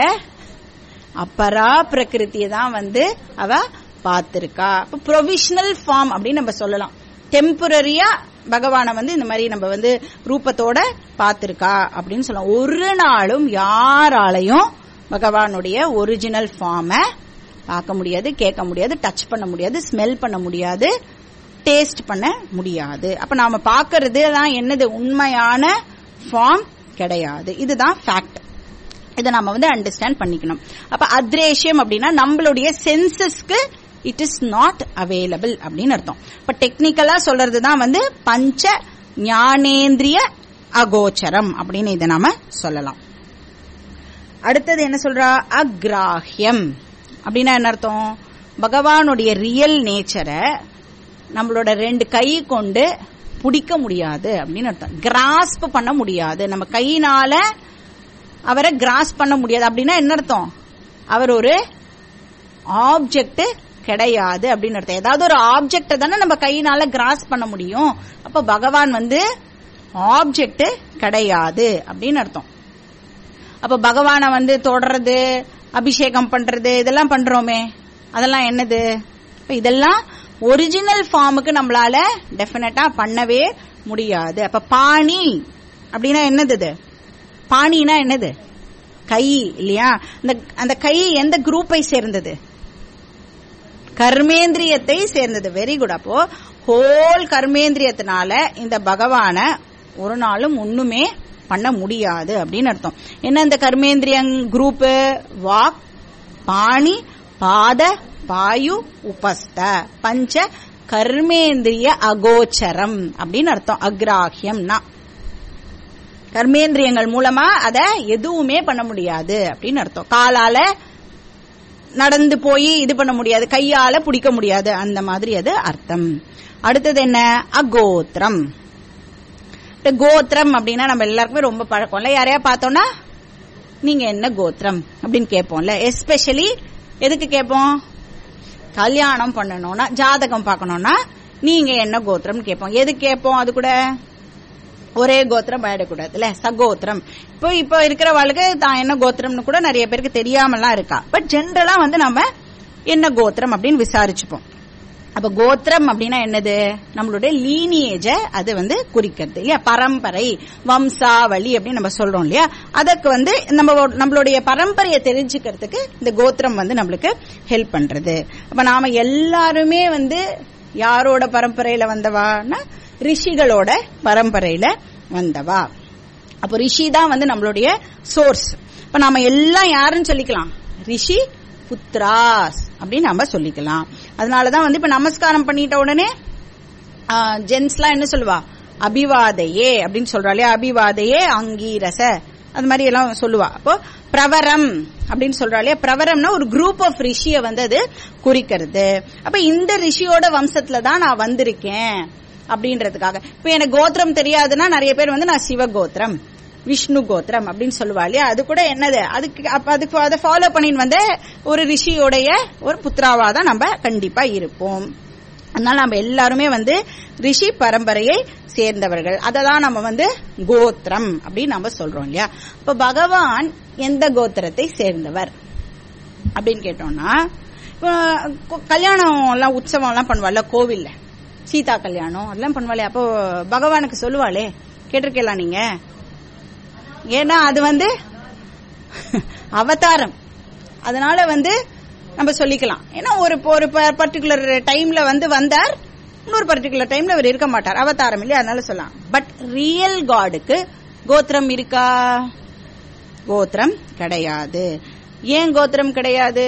அப்பரா பிரகிருத்திய தான் வந்து அவ பார்த்திருக்கா இப்ப ப்ரொவிஷனல் ஃபார்ம் அப்படின்னு நம்ம சொல்லலாம் டெம்பரரியா பகவானை வந்து இந்த மாதிரி நம்ம வந்து ரூபத்தோட பார்த்திருக்கா அப்படின்னு சொல்லலாம் ஒரு நாளும் யாராலையும் பகவானுடைய ஒரிஜினல் ஃபார்மை பார்க்க முடியாது கேட்க முடியாது டச் பண்ண முடியாது ஸ்மெல் பண்ண முடியாது டேஸ்ட் பண்ண முடியாது அப்ப நாம பாக்குறது தான் என்னது உண்மையான ஃபார்ம் கிடையாது இதுதான் ஃபேக்ட் இதை நம்ம வந்து அண்டர்ஸ்டாண்ட் பண்ணிக்கணும் அப்ப அத்ரேஷ்யம் அப்படின்னா நம்மளுடைய சென்சஸ்க்கு இட் இஸ் நாட் அவைலபிள் அப்படின்னு அர்த்தம் இப்ப டெக்னிக்கலா சொல்றது தான் வந்து பஞ்ச ஞானேந்திரிய அகோச்சரம் அப்படின்னு இதை நாம சொல்லலாம் அடுத்தது என்ன சொல்றா அக்ராஹ்யம் அப்படின்னா என்ன அர்த்தம் பகவானுடைய ரியல் நேச்சரை நம்மளோட ரெண்டு கை கொண்டு பிடிக்க முடியாது அப்படின்னு அர்த்தம் கிராஸ்ப் பண்ண முடியாது நம்ம கையினால அவரை கிராஸ் பண்ண முடியாது அப்படின்னா என்ன அர்த்தம் அவர் ஒரு ஆப்ஜெக்ட் கிடையாது அப்படின்னு அர்த்தம் ஏதாவது ஒரு ஆப்ஜெக்ட தானே நம்ம கையினால கிராஸ் பண்ண முடியும் அப்ப பகவான் வந்து ஆப்ஜெக்ட் கிடையாது அப்படின்னு அர்த்தம் அப்ப பகவானை வந்து தொடறது அபிஷேகம் பண்றது இதெல்லாம் பண்றோமே அதெல்லாம் என்னது இப்ப இதெல்லாம் ஒரிஜினல் ஃபார்முக்கு நம்மளால டெபினட்டா பண்ணவே முடியாது அப்ப பாணி அப்படின்னா என்னது இது பாணினா என்னது கை இல்லையா அந்த அந்த கை எந்த குரூப்பை சேர்ந்தது கர்மேந்திரியத்தை சேர்ந்தது வெரி குட் அப்போ ஹோல் கர்மேந்திரியத்தினால இந்த பகவான ஒரு நாளும் ஒண்ணுமே பண்ண முடியாது அப்படின்னு அர்த்தம் என்ன இந்த கர்மேந்திரியங் குரூப் வாக் பாணி பாத பாயு உபஸ்த பஞ்ச கர்மேந்திரிய அகோச்சரம் அப்படின்னு அர்த்தம் அக்ராஹ்யம்னா கர்மேந்திரியங்கள் மூலமா அத எதுவுமே பண்ண முடியாது அப்படின்னு அர்த்தம் காலால நடந்து போய் இது பண்ண முடியாது கையால பிடிக்க முடியாது அந்த மாதிரி அது அர்த்தம் அடுத்தது என்ன அகோத்திரம் இந்த கோத்திரம் அப்படின்னா நம்ம எல்லாருக்குமே ரொம்ப பழக்கம்ல யாரையா பார்த்தோம்னா நீங்க என்ன கோத்திரம் அப்படின்னு கேட்போம்ல எஸ்பெஷலி எதுக்கு கேட்போம் கல்யாணம் பண்ணணும்னா ஜாதகம் பார்க்கணும்னா நீங்க என்ன கோத்திரம் கேட்போம் எது கேட்போம் அது கூட ஒரே கோத்திரம் ஆயிடக்கூடாதுல்ல சகோத்திரம் இப்போ இப்போ இருக்கிற வாழ்க்கை தான் என்ன கோத்திரம்னு கூட நிறைய பேருக்கு தெரியாமலாம் இருக்கா பட் ஜென்ரலா வந்து நம்ம என்ன கோத்திரம் அப்படின்னு விசாரிச்சுப்போம் அப்ப கோத்திரம் அப்படின்னா என்னது நம்மளுடைய லீனியேஜ அது வந்து குறிக்கிறது இல்லையா பரம்பரை வம்சாவளி அப்படின்னு நம்ம சொல்றோம் இல்லையா அதற்கு வந்து நம்ம நம்மளுடைய பரம்பரையை தெரிஞ்சுக்கிறதுக்கு இந்த கோத்திரம் வந்து நம்மளுக்கு ஹெல்ப் பண்றது அப்ப நாம எல்லாருமே வந்து யாரோட பரம்பரையில வந்தவான்னா ரிஷிகளோட பரம்பரையில வந்தவா அப்போ ரிஷி தான் வந்து நம்மளுடைய சோர்ஸ் இப்ப நாம எல்லாம் யாருன்னு சொல்லிக்கலாம் ரிஷி புத்ராஸ் அப்படின்னு நம்ம சொல்லிக்கலாம் அதனாலதான் வந்து இப்ப நமஸ்காரம் பண்ணிட்ட உடனே ஜென்ஸ்லாம் என்ன சொல்லுவா அபிவாதையே அப்படின்னு சொல்றா இல்லையா அபிவாதையே அங்கீரச அது மாதிரி எல்லாம் சொல்லுவா அப்போ பிரவரம் அப்படின்னு சொல்றா இல்லையா பிரவரம்னா ஒரு குரூப் ஆஃப் ரிஷிய வந்து அது குறிக்கிறது அப்ப இந்த ரிஷியோட வம்சத்துல தான் நான் வந்திருக்கேன் அப்படின்றதுக்காக இப்ப எனக்கு கோத்திரம் தெரியாதுன்னா நிறைய பேர் வந்து நான் சிவ கோத்திரம் விஷ்ணு கோத்திரம் அப்படின்னு சொல்லுவா இல்லையா அது கூட என்னது அதுக்கு அப்ப அதுக்கு அதை ஃபாலோ பண்ணின்னு வந்த ஒரு ரிஷியோடைய ஒரு புத்திராவா தான் நம்ம கண்டிப்பா இருப்போம் அதனால நம்ம எல்லாருமே வந்து ரிஷி பரம்பரையை சேர்ந்தவர்கள் அதை தான் நம்ம வந்து கோத்திரம் அப்படின்னு நம்ம சொல்றோம் இல்லையா இப்ப பகவான் எந்த கோத்திரத்தை சேர்ந்தவர் அப்படின்னு கேட்டோம்னா இப்போ கல்யாணம் எல்லாம் உற்சவம் எல்லாம் பண்ணுவாள்ல கோவில்ல சீதா கல்யாணம் அதெல்லாம் பண்ணுவாளே அப்போ பகவானுக்கு சொல்லுவாளே கேட்டிருக்கலாம் நீங்க ஏன்னா அது வந்து அவதாரம் அதனால வந்து நம்ம சொல்லிக்கலாம் ஏன்னா ஒரு ஒரு பர்டிகுலர் டைம்ல வந்து வந்தார் இன்னொரு பர்டிகுலர் டைம்ல அவர் இருக்க மாட்டார் அவதாரம் இல்லையா அதனால சொல்லலாம் பட் ரியல் காடுக்கு கோத்திரம் இருக்கா கோத்திரம் கிடையாது ஏன் கோத்திரம் கிடையாது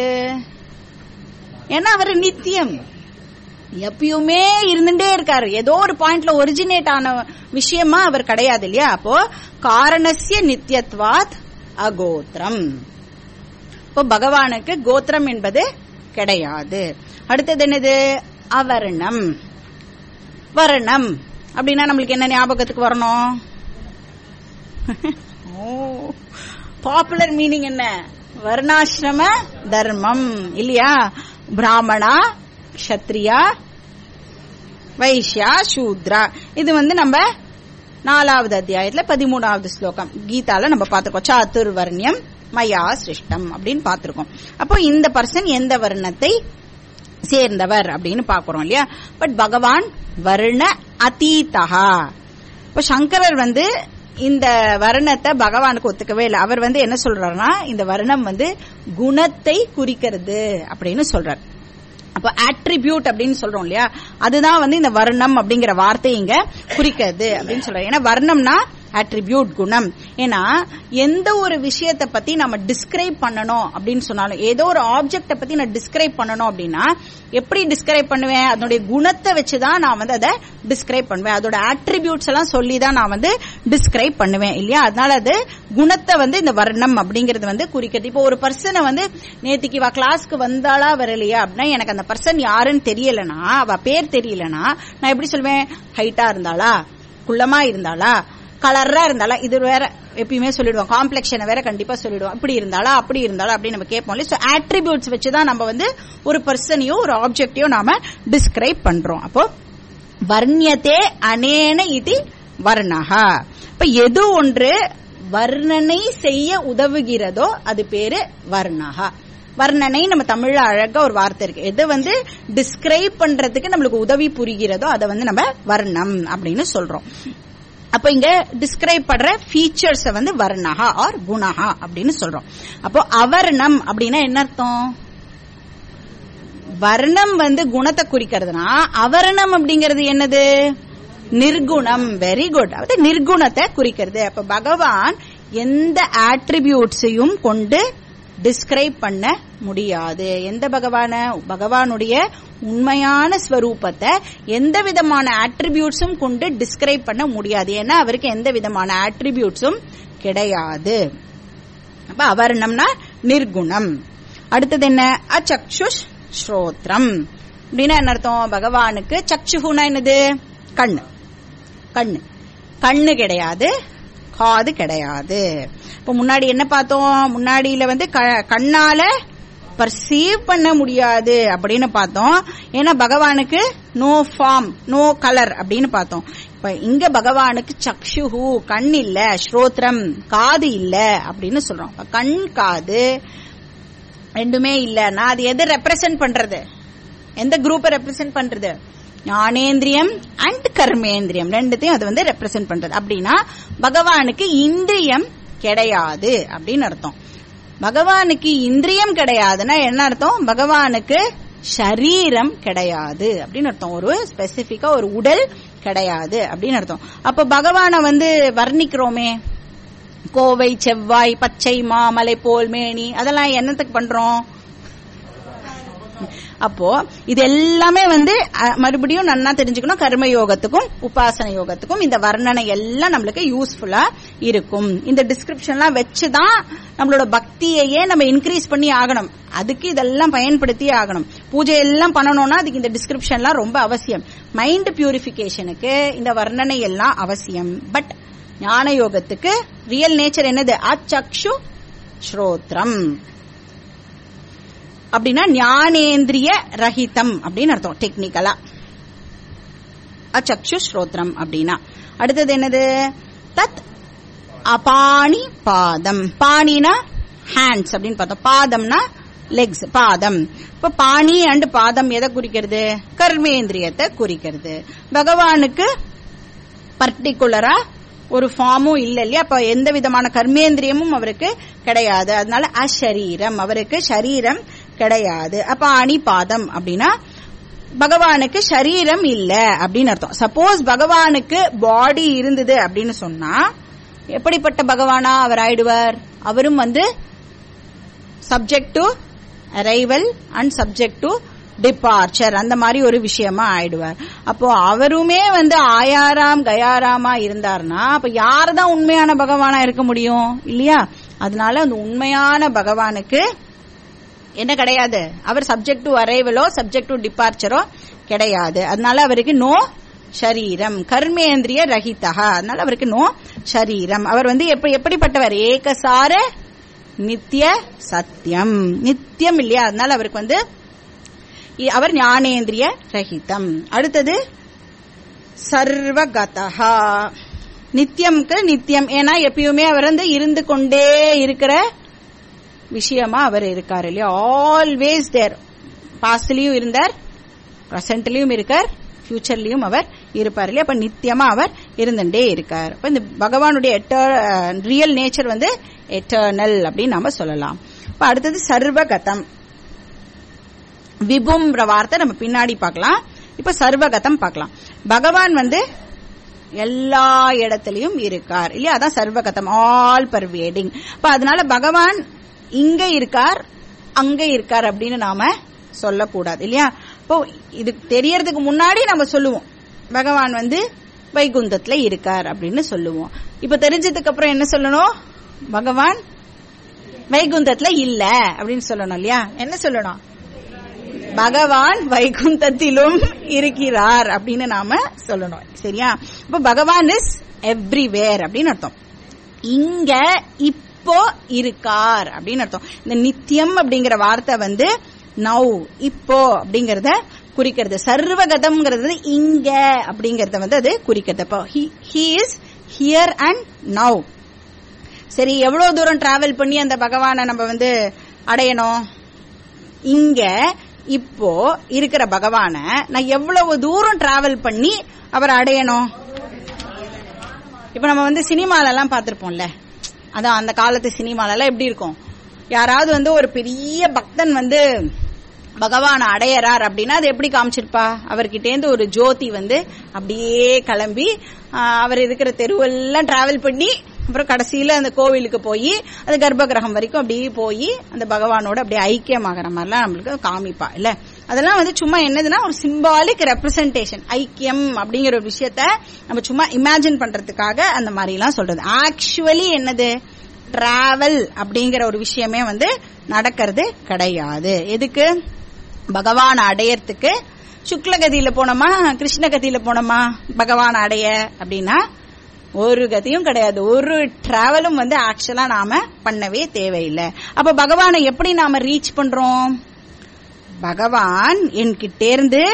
ஏன்னா அவர் நித்தியம் எப்பயுமே இருந்துட்டே இருக்காரு ஏதோ ஒரு பாயிண்ட்ல ஒரிஜினேட் ஆன விஷயமா அவர் கிடையாது இல்லையா அப்போ காரணசிய நித்தியத்வாத் அகோத்திரம் இப்போ பகவானுக்கு கோத்திரம் என்பது கிடையாது அடுத்தது என்னது அவர்ணம் வர்ணம் அப்படின்னா நம்மளுக்கு என்ன ஞாபகத்துக்கு வரணும் பாப்புலர் மீனிங் என்ன வர்ணாசிரம தர்மம் இல்லையா பிராமணா கஷத்ரியா வைஷ்யா சூத்ரா இது வந்து நம்ம நாலாவது அத்தியாயத்துல பதிமூணாவது ஸ்லோகம் கீதால நம்ம பார்த்திருக்கோம் சாத்துர்வர்ணியம் மயா சிருஷ்டம் அப்படின்னு பார்த்திருக்கோம் அப்போ இந்த பர்சன் எந்த வர்ணத்தை சேர்ந்தவர் அப்படின்னு பாக்குறோம் இல்லையா பட் பகவான் வர்ண அதீதா இப்ப சங்கரர் வந்து இந்த வர்ணத்தை பகவானுக்கு ஒத்துக்கவே இல்லை அவர் வந்து என்ன சொல்றாருன்னா இந்த வர்ணம் வந்து குணத்தை குறிக்கிறது அப்படின்னு சொல்றார் அப்ப ஆட்ரிபியூட் அப்படின்னு சொல்றோம் இல்லையா அதுதான் வந்து இந்த வர்ணம் அப்படிங்கிற வார்த்தை இங்க குறிக்கிறது அப்படின்னு சொல்றாரு ஏன்னா வர்ணம்னா ஆட்ரிபியூட் குணம் ஏன்னா எந்த ஒரு விஷயத்தை பத்தி நம்ம டிஸ்கிரைப் பண்ணணும் அப்படின்னு சொன்னாலும் ஏதோ ஒரு ஆப்ஜெக்ட பத்தி நான் டிஸ்கிரைப் பண்ணணும் அப்படின்னா எப்படி டிஸ்கிரைப் பண்ணுவேன் அதனுடைய குணத்தை வச்சுதான் நான் வந்து அதை டிஸ்கிரைப் பண்ணுவேன் அதோட ஆட்ரிபியூட்ஸ் எல்லாம் சொல்லி தான் நான் வந்து டிஸ்கிரைப் பண்ணுவேன் இல்லையா அதனால அது குணத்தை வந்து இந்த வர்ணம் அப்படிங்கறது வந்து குறிக்கிறது இப்போ ஒரு பர்சனை வந்து நேத்திக்கு வா கிளாஸ்க்கு வந்தாளா வரலையா அப்படின்னா எனக்கு அந்த பர்சன் யாருன்னு தெரியலனா அவ பேர் தெரியலனா நான் எப்படி சொல்வேன் ஹைட்டா இருந்தாளா குள்ளமா இருந்தாளா கலரா இருந்தாலா இது வேற எப்பயுமே சொல்லிடுவோம் காம்ப்ளெக்ஷனை வேற கண்டிப்பா சொல்லிடுவோம் அப்படி இருந்தாலா அப்படி இருந்தாலா அப்படின்னு நம்ம கேட்போம் சோ ஆட்ரிபியூட்ஸ் வச்சுதான் நம்ம வந்து ஒரு பர்சனையோ ஒரு ஆப்ஜெக்டையோ நாம டிஸ்கிரைப் பண்றோம் அப்போ வர்ணியத்தே அனேன இது வர்ணகா இப்ப எது ஒன்று வர்ணனை செய்ய உதவுகிறதோ அது பேரு வர்ணகா வர்ணனை நம்ம தமிழ்ல அழகா ஒரு வார்த்தை இருக்கு எது வந்து டிஸ்கிரைப் பண்றதுக்கு நம்மளுக்கு உதவி புரிகிறதோ அதை வந்து நம்ம வர்ணம் அப்படின்னு சொல்றோம் அப்ப இங்க டிஸ்கிரைப் பண்ற ஃபீச்சர்ஸ் வந்து வர்ணகா ஆர் குணகா அப்படின்னு சொல்றோம் அப்போ அவர்ணம் அப்படின்னா என்ன அர்த்தம் வர்ணம் வந்து குணத்தை குறிக்கிறதுனா அவர்ணம் அப்படிங்கிறது என்னது நிர்குணம் வெரி குட் அதாவது நிர்குணத்தை குறிக்கிறது அப்ப பகவான் எந்த ஆட்ரிபியூட்ஸையும் கொண்டு டிஸ்கிரைப் பண்ண முடியாது எந்த பகவான பகவானுடைய உண்மையான ஸ்வரூபத்தை எந்த விதமான ஆட்ரிபியூட்ஸும் கொண்டு டிஸ்கிரைப் பண்ண முடியாது ஏன்னா அவருக்கு எந்த விதமான ஆட்ரிபியூட்ஸும் கிடையாது அப்ப அவர்ணம்னா நிர்குணம் அடுத்தது என்ன அச்சக்ஷுஷ் ஸ்ரோத்ரம் அப்படின்னா என்ன அர்த்தம் பகவானுக்கு சக்ஷுகுனா என்னது கண்ணு கண்ணு கண்ணு கிடையாது காது கிடையாது இப்ப முன்னாடி என்ன பார்த்தோம் முன்னாடியில வந்து க- கண்ணால பர்சீவ் பண்ண முடியாது அப்படின்னு பார்த்தோம் ஏன்னா பகவானுக்கு நோ ஃபார்ம் நோ கலர் அப்படின்னு பார்த்தோம் இப்ப இங்க பகவானுக்கு சக்ஷுஹு கண் இல்ல ஸ்ரோத்ரம் காது இல்ல அப்படின்னு சொல்றோம் அப்ப கண் காது ரெண்டுமே இல்லன்னா அது எதை ரெப்ரசன்ட் பண்றது எந்த குரூப்பை ரெப்ரசென்ட் பண்றது ஞானேந்திரியம் அண்ட் கர்மேந்திரியம் ரெண்டுத்தையும் அது வந்து ரெப்ரசென்ட் பண்றது அப்படின்னா பகவானுக்கு இந்திரியம் கிடையாது அப்படின்னு அர்த்தம் பகவானுக்கு இந்திரியம் கிடையாதுன்னா என்ன அர்த்தம் பகவானுக்கு ஷரீரம் கிடையாது அப்படின்னு அர்த்தம் ஒரு ஸ்பெசிபிக்கா ஒரு உடல் கிடையாது அப்படின்னு அர்த்தம் அப்ப பகவானை வந்து வர்ணிக்கிறோமே கோவை செவ்வாய் பச்சை மாமலை போல் மேனி அதெல்லாம் என்னத்துக்கு பண்றோம் அப்போ இது எல்லாமே வந்து அஹ், மறுபடியும் நன்னா தெரிஞ்சுக்கணும் கர்ம யோகத்துக்கும் உபாசன யோகத்துக்கும் இந்த வர்ணனை எல்லாம் நம்மளுக்கு யூஸ்ஃபுல்லா இருக்கும் இந்த டிஸ்கிரிப்ஷன்லாம் வச்சுதான் நம்மளோட பக்தியையே நம்ம இன்க்ரீஸ் பண்ணி ஆகணும் அதுக்கு இதெல்லாம் பயன்படுத்தி ஆகணும் பூஜை எல்லாம் பண்ணணும்னா அதுக்கு இந்த டிஸ்கிரிப்ஷன்லாம் ரொம்ப அவசியம் மைண்ட் பியூரிபிகேஷனுக்கு இந்த வர்ணனை எல்லாம் அவசியம் பட் ஞான யோகத்துக்கு ரியல் நேச்சர் என்னது அச்சக்ஷு ஸ்ரோத்ரம் அப்படின்னா ஞானேந்திரிய ரஹிதம் அப்படின்னு அர்த்தம் டெக்னிக்கலா அச்சக்ஷு ஸ்ரோத்ரம் அப்படின்னா அடுத்தது என்னது தத் அபாணி பாதம் பாணினா ஹேண்ட்ஸ் அப்படின்னு பார்த்தோம் பாதம்னா லெக்ஸ் பாதம் இப்ப பாணி அண்ட் பாதம் எதை குறிக்கிறது கர்மேந்திரியத்தை குறிக்கிறது பகவானுக்கு பர்டிகுலரா ஒரு ஃபார்மும் இல்ல இல்லையா அப்ப எந்த விதமான கர்மேந்திரியமும் அவருக்கு கிடையாது அதனால அஷரீரம் அவருக்கு சரீரம் கிடையாது அப்ப அணிபாதம் அப்படின்னா பகவானுக்கு சரீரம் இல்ல அப்படின்னு அர்த்தம் சப்போஸ் பகவானுக்கு பாடி இருந்தது அப்படின்னு சொன்னா எப்படிப்பட்ட பகவானா அவர் ஆயிடுவார் அவரும் வந்து subject to arrival and subject to departure அந்த மாதிரி ஒரு விஷயமா ஆயிடுவார் அப்போ அவருமே வந்து ஆயாராம் கயாராமா இருந்தார்னா அப்ப யார் தான் உண்மையான பகவானா இருக்க முடியும் இல்லையா அதனால அந்த உண்மையான பகவானுக்கு என்ன கிடையாது அவர் சப்ஜெக்ட் டு அரைவலோ சப்ஜெக்ட் டு டிபார்ச்சரோ கிடையாது அதனால அவருக்கு நோ ஷரீரம் கர்மேந்திரிய ரஹிதா அதனால அவருக்கு நோ ஷரீரம் அவர் வந்து எப்படி எப்படிப்பட்டவர் ஏகசார நித்திய சத்தியம் நித்தியம் இல்லையா அதனால அவருக்கு வந்து இ- அவர் ஞானேந்திரிய ரஹிதம் அடுத்தது சர்வகதா நித்தியம்க்கு நித்தியம் ஏன்னா எப்பயுமே அவர் வந்து இருந்து கொண்டே இருக்கிற விஷயமா அவர் இருக்காரு இல்லையா ஆல்வேஸ் தேர் பாஸ்ட்லயும் இருந்தார் பிரசன்ட்லயும் இருக்கார் ஃபியூச்சர்லயும் அவர் இருப்பார் இல்லையா அப்ப நித்தியமா அவர் இருந்துட்டே இருக்கார் அப்ப இந்த பகவானுடைய ரியல் நேச்சர் வந்து எட்டர்னல் அப்படின்னு நாம சொல்லலாம் இப்ப அடுத்தது சர்வகதம் விபும்ன்ற வார்த்தை நம்ம பின்னாடி பார்க்கலாம் இப்ப சர்வகதம் பார்க்கலாம் பகவான் வந்து எல்லா இடத்துலயும் இருக்கார் இல்லையா அதான் சர்வகதம் ஆல் பர்வேடிங் அப்ப அதனால பகவான் இங்க இருக்கார் அங்க இருக்கார் அப்படின்னு நாம சொல்லக்கூடாது இல்லையா இப்போ இது தெரியறதுக்கு முன்னாடி நம்ம சொல்லுவோம் பகவான் வந்து வைகுந்தத்துல இருக்கார் அப்படின்னு சொல்லுவோம் இப்ப தெரிஞ்சதுக்கு அப்புறம் என்ன சொல்லணும் பகவான் வைகுந்தத்துல இல்ல அப்படின்னு சொல்லணும் இல்லையா என்ன சொல்லணும் பகவான் வைகுந்தத்திலும் இருக்கிறார் அப்படின்னு நாம சொல்லணும் சரியா இப்ப பகவான் இஸ் எவ்ரிவேர் அப்படின்னு அர்த்தம் இங்க இப்போ இருக்கார் அப்படின்னு அர்த்தம் இந்த நித்தியம் அப்படிங்கிற வார்த்தை வந்து நவ் இப்போ அப்படிங்கறத குறிக்கிறது சர்வகதம்ங்கிறது வந்து இங்க அப்படிங்கறத வந்து அது குறிக்கிறது அப்போ he is here and now சரி எவ்வளவு தூரம் டிராவல் பண்ணி அந்த பகவானை நம்ம வந்து அடையணும் இங்க இப்போ இருக்கிற பகவான நான் எவ்வளவு தூரம் டிராவல் பண்ணி அவர் அடையணும் இப்ப நம்ம வந்து சினிமால எல்லாம் பார்த்திருப்போம்ல அதான் அந்த காலத்து சினிமால எல்லாம் எப்படி இருக்கும் யாராவது வந்து ஒரு பெரிய பக்தன் வந்து பகவான் அடையறார் அப்படின்னா அது எப்படி காமிச்சிருப்பா அவர்கிட்டேந்து ஒரு ஜோதி வந்து அப்படியே கிளம்பி ஆஹ், அவர் இருக்கிற தெருவெல்லாம் டிராவல் பண்ணி அப்புறம் கடைசியில அந்த கோவிலுக்கு போய் அது கர்ப்ப கிரகம் வரைக்கும் அப்படியே போய் அந்த பகவானோட அப்படியே ஐக்கியமாகற மாதிரிலாம் நம்மளுக்கு காமிப்பா இல்ல அதெல்லாம் வந்து சும்மா என்னதுன்னா ஒரு சிம்பாலிக் ரெப்ரசன்டேஷன் ஐக்கியம் அப்படிங்கிற ஒரு விஷயத்த நம்ம சும்மா இமேஜின் பண்றதுக்காக அந்த மாதிரி எல்லாம் சொல்றது ஆக்சுவலி என்னது டிராவல் அப்படிங்கிற ஒரு விஷயமே வந்து நடக்கிறது கிடையாது எதுக்கு பகவான் அடையறதுக்கு சுக்லகதியில போனோமா கிருஷ்ணகதியில போனோமா பகவான் அடைய அப்படின்னா ஒரு கதியும் கிடையாது ஒரு டிராவலும் வந்து ஆக்சுவலா நாம பண்ணவே தேவையில்லை அப்ப பகவானை எப்படி நாம ரீச் பண்றோம் பகவான் என்கிட்டேருந்து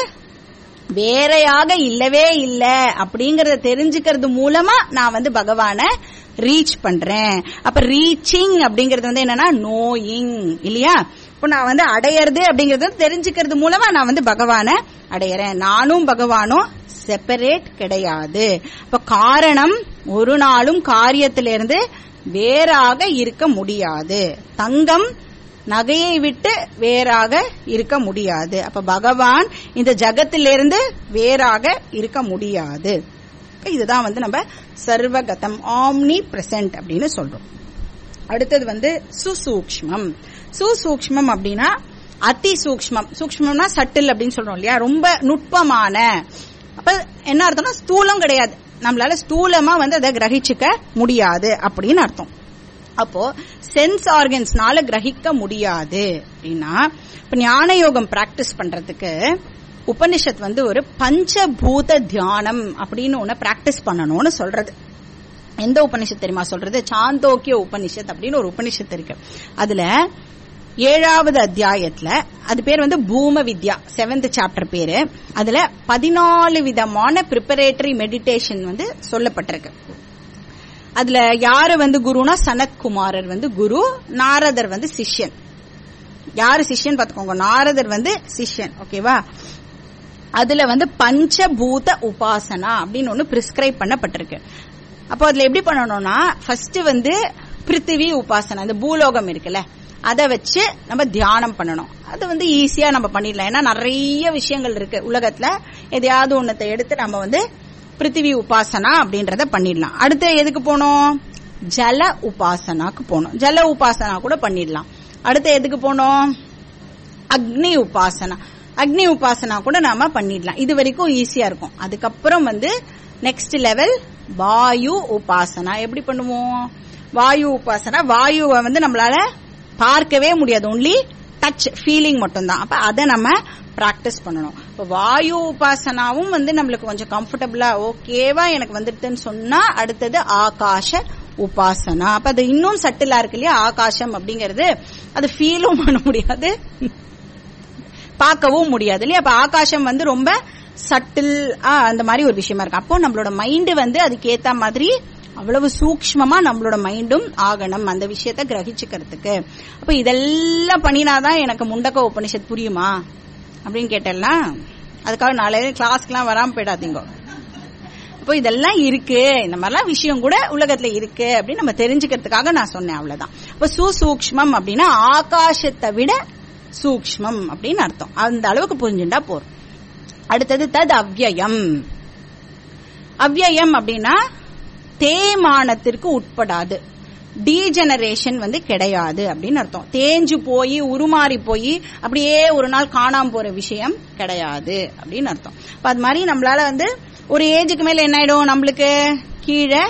வேறையாக இல்லவே இல்ல அப்படிங்கறத தெரிஞ்சுக்கிறது மூலமா நான் வந்து பகவான ரீச் பண்றேன் அப்ப ரீச்சிங் அப்படிங்கறது வந்து என்னன்னா நோயிங் இல்லையா இப்போ நான் வந்து அடையறது அப்படிங்கறது வந்து தெரிஞ்சுக்கிறது மூலமா நான் வந்து பகவான அடையறேன் நானும் பகவானும் செப்பரேட் கிடையாது இப்ப காரணம் ஒரு நாளும் காரியத்திலிருந்து வேறாக இருக்க முடியாது தங்கம் நகையை விட்டு வேறாக இருக்க முடியாது அப்ப பகவான் இந்த ஜகத்திலிருந்து வேறாக இருக்க முடியாது இதுதான் வந்து நம்ம சர்வகதம் ஆம்னி பிரசன்ட் அப்படின்னு சொல்றோம் அடுத்தது வந்து சுசூக்ஷ்மம் சுசூக்ஷ்மம் அப்படின்னா அதி சூக்ஷ்மம் சூக்ஷ்மம்னா சட்டில் அப்படின்னு சொல்றோம் இல்லையா ரொம்ப நுட்பமான அப்ப என்ன அர்த்தம்னா ஸ்தூலம் கிடையாது நம்மளால ஸ்தூலமா வந்து அதை கிரகிச்சுக்க முடியாது அப்படின்னு அர்த்தம் அப்போ சென்ஸ் ஆர்கன்ஸ்னால கிரகிக்க முடியாது அப்படின்னா இப்ப ஞான யோகம் பிராக்டிஸ் பண்றதுக்கு உபனிஷத் வந்து ஒரு பஞ்சபூத தியானம் அப்படின்னு ஒண்ணு பிராக்டிஸ் பண்ணணும்னு சொல்றது எந்த உபனிஷத் தெரியுமா சொல்றது சாந்தோக்கிய உபனிஷத் அப்படின்னு ஒரு உபனிஷத் இருக்கு அதுல ஏழாவது அத்தியாயத்துல அது பேர் வந்து பூம வித்யா செவன்த் சாப்டர் பேரு அதுல பதினாலு விதமான ப்ரிப்பரேட்டரி மெடிடேஷன் வந்து சொல்லப்பட்டிருக்கு அதுல யாரு வந்து குருனா சனத்குமாரர் வந்து குரு நாரதர் வந்து சிஷ்யன் யாரு சிஷ்யன் பாத்துக்கோங்க நாரதர் வந்து சிஷ்யன் ஓகேவா அதுல வந்து பஞ்சபூத உபாசனா அப்படின்னு ஒண்ணு பிரிஸ்கிரைப் பண்ணப்பட்டிருக்கு அப்போ அதுல எப்படி பண்ணணும்னா ஃபர்ஸ்ட் வந்து பிருத்திவி உபாசனா இந்த பூலோகம் இருக்குல்ல அதை வச்சு நம்ம தியானம் பண்ணணும் அது வந்து ஈஸியா நம்ம பண்ணிடலாம் ஏன்னா நிறைய விஷயங்கள் இருக்கு உலகத்துல எதையாவது ஒன்னத்தை எடுத்து நம்ம வந்து பிருத்திவி உபாசனா அப்படின்றத பண்ணிடலாம் அடுத்து எதுக்கு போனோம் ஜல உபாசனாக்கு போனோம் ஜல உபாசனா கூட பண்ணிடலாம் அடுத்து எதுக்கு போனோம் அக்னி உபாசனா அக்னி உபாசனா கூட நாம பண்ணிடலாம் இது வரைக்கும் ஈஸியா இருக்கும் அதுக்கப்புறம் வந்து நெக்ஸ்ட் லெவல் வாயு உபாசனா எப்படி பண்ணுவோம் வாயு உபாசனா வாயுவை வந்து நம்மளால பார்க்கவே முடியாது ஒன்லி டச் ஃபீலிங் மட்டும்தான் அப்ப அதை நம்ம பிராக்டிஸ் பண்ணணும் இப்போ வாயு உபாசனாவும் வந்து நம்மளுக்கு கொஞ்சம் கம்ஃபர்டபுளா ஓகேவா எனக்கு வந்துடுதுன்னு சொன்னா அடுத்தது ஆகாஷ உபாசனா அப்ப அது இன்னும் சட்டிலா இருக்கு இல்லையா ஆகாசம் அப்படிங்கறது அது ஃபீலும் பண்ண முடியாது பார்க்கவும் முடியாது இல்லையா அப்ப ஆகாசம் வந்து ரொம்ப சட்டில் அந்த மாதிரி ஒரு விஷயமா இருக்கு அப்போ நம்மளோட மைண்ட் வந்து அதுக்கு ஏத்த மாதிரி அவ்வளவு சூக்மமா நம்மளோட மைண்டும் ஆகணும் அந்த விஷயத்த கிரகிச்சுக்கிறதுக்கு அப்ப இதெல்லாம் பண்ணினாதான் எனக்கு முண்டக்க உபனிஷத் புரியுமா அப்படின்னு கேட்டேன்னா அதுக்காக நாளைய கிளாஸ்க்குலாம் வராம போயிடாதீங்க இப்போ இதெல்லாம் இருக்கு இந்த மாதிரிலாம் விஷயம் கூட உலகத்துல இருக்கு அப்படின்னு நம்ம தெரிஞ்சுக்கிறதுக்காக நான் சொன்னேன் அவ்வளவுதான் இப்ப சுசூக்மம் அப்படின்னா ஆகாசத்தை விட சூக்மம் அப்படின்னு அர்த்தம் அந்த அளவுக்கு புரிஞ்சுட்டா போறோம் அடுத்தது தத் அவ்யயம் அவ்யயம் அப்படின்னா தேய்மானத்திற்கு உட்படாது டீஜெனரேஷன் வந்து கிடையாது அப்படின்னு அர்த்தம் தேஞ்சு போய் உருமாறி போய் அப்படியே ஒரு நாள் காணாம போற விஷயம் கிடையாது அப்படின்னு அர்த்தம் அப்ப அது மாதிரி நம்மளால வந்து ஒரு ஏஜுக்கு மேல என்ன ஆயிடும் நம்மளுக்கு கீழே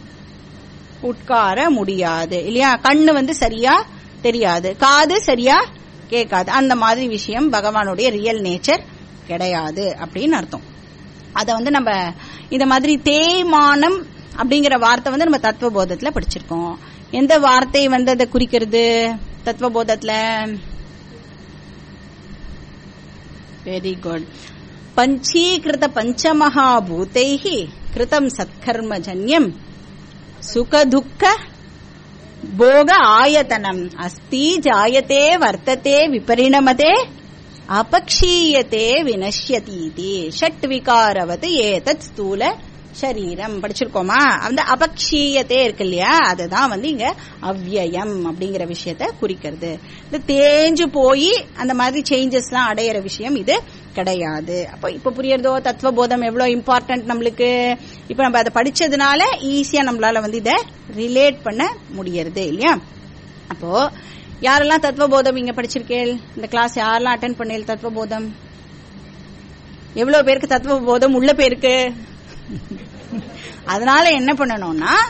உட்கார முடியாது இல்லையா கண்ணு வந்து சரியா தெரியாது காது சரியா கேட்காது அந்த மாதிரி விஷயம் பகவானுடைய ரியல் நேச்சர் கிடையாது அப்படின்னு அர்த்தம் அத வந்து நம்ம இந்த மாதிரி தேய்மானம் அப்படிங்கிற வார்த்தை வந்து நம்ம தத்துவபோதத்துல படிச்சிருக்கோம் எந்த வார்த்தை வந்து அதை குறிக்கிறது தத்துவபோதத்துல வெரி குட் பஞ்சீகிருத பஞ்சமகாபூத்தை கிருதம் சத்கர்மஜன்யம் சுகதுக்க போக ஆயத்தனம் அஸ்தி ஜாயத்தே வர்த்ததே விபரிணமதே அபக்ஷீயத்தே வினஷ்யதீதி ஷட் விகாரவது ஏதத் ஸ்தூல சரீரம் படிச்சிருக்கோமா அந்த அபக்ஷீயத்தே இருக்கு இல்லையா அதுதான் வந்து இங்க அவ்யயம் அப்படிங்கிற விஷயத்த குறிக்கிறது இந்த தேஞ்சு போய் அந்த மாதிரி சேஞ்சஸ் எல்லாம் அடையிற விஷயம் இது கிடையாது அப்ப இப்ப புரியறதோ தத்துவ போதம் எவ்வளவு இம்பார்ட்டன்ட் நம்மளுக்கு இப்ப நம்ம அதை படிச்சதுனால ஈஸியா நம்மளால வந்து இதை ரிலேட் பண்ண முடியறது இல்லையா அப்போ யாரெல்லாம் தத்துவ போதம் இங்க படிச்சிருக்கேள் இந்த கிளாஸ் யாரெல்லாம் அட்டன் பண்ணேள் தத்துவ போதம் எவ்வளவு பேருக்கு தத்துவ போதம் உள்ள பேருக்கு அதனால என்ன பண்ணணும்னா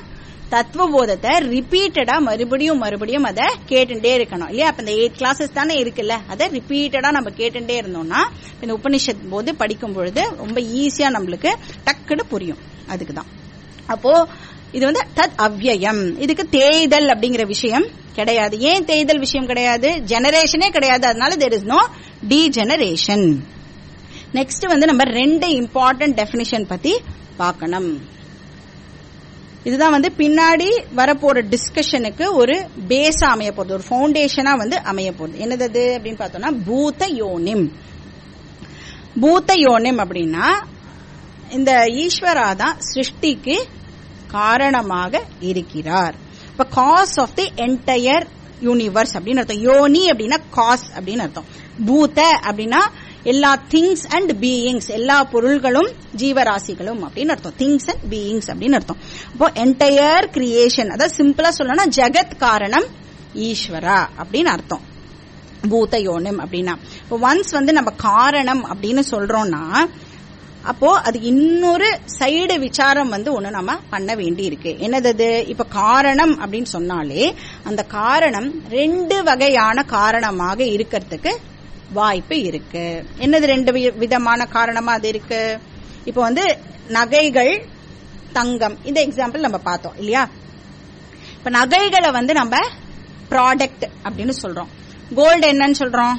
தத்துவபோதத்தை ரிப்பீட்டடா மறுபடியும் மறுபடியும் அதை கேட்டுட்டே இருக்கணும் இல்லையா அப்ப இந்த எயிட் கிளாஸஸ் தானே இருக்குல்ல அதை ரிப்பீட்டடா நம்ம கேட்டுட்டே இருந்தோம்னா இந்த உபனிஷத் போது படிக்கும் பொழுது ரொம்ப ஈஸியா நம்மளுக்கு டக்குன்னு புரியும் அதுக்கு தான் அப்போ இது வந்து தத் அவ்யயம் இதுக்கு தேய்தல் அப்படிங்கிற விஷயம் கிடையாது ஏன் தேய்தல் விஷயம் கிடையாது ஜெனரேஷனே கிடையாது அதனால there is no degeneration next வந்து நம்ம ரெண்டு இம்பார்ட்டன்ட் டெபினிஷன் பத்தி பார்க்கணும் இதுதான் வந்து பின்னாடி வரப்போற டிஸ்கஷனுக்கு ஒரு பேஸா அமைய போகுது ஒரு ஃபவுண்டேஷனா வந்து அமைய போகுது என்னது அது அப்படின்னு பார்த்தோம்னா பூத யோனிம் பூத யோனிம் அப்படின்னா இந்த ஈஸ்வரா தான் சிருஷ்டிக்கு காரணமாக இருக்கிறார் இப்ப cause of the entire universe அப்படின்னு அர்த்தம் யோனி அப்படின்னா காஸ் அப்படின்னு அர்த்தம் பூத அப்படின்னா எல்லா திங்ஸ் அண்ட் பீயிங்ஸ் எல்லா பொருள்களும் ஜீவராசிகளும் அப்படின்னு அர்த்தம் திங்ஸ் அண்ட் பீயிங்ஸ் அப்படின்னு அர்த்தம் அப்போ என்டையர் கிரியேஷன் அதாவது சிம்பிளா சொல்லணும்னா ஜெகத் காரணம் ஈஸ்வரா அப்படின்னு அர்த்தம் பூத யோனம் அப்படின்னா இப்போ ஒன்ஸ் வந்து நம்ம காரணம் அப்படின்னு சொல்றோம்னா அப்போ அது இன்னொரு சைடு விசாரம் வந்து ஒண்ணு நம்ம பண்ண வேண்டி இருக்கு என்னது இப்ப காரணம் அப்படின்னு சொன்னாலே அந்த காரணம் ரெண்டு வகையான காரணமாக இருக்கிறதுக்கு வாய்ப்பு இருக்கு என்னது ரெண்டு வி- விதமான காரணமா அது இருக்கு இப்போ வந்து நகைகள் தங்கம் இந்த எக்ஸாம்பிள் நம்ம பார்த்தோம் இல்லையா இப்ப நகைகளை வந்து நம்ம ப்ராடக்ட் அப்படின்னு சொல்றோம் கோல்டு என்னன்னு சொல்றோம்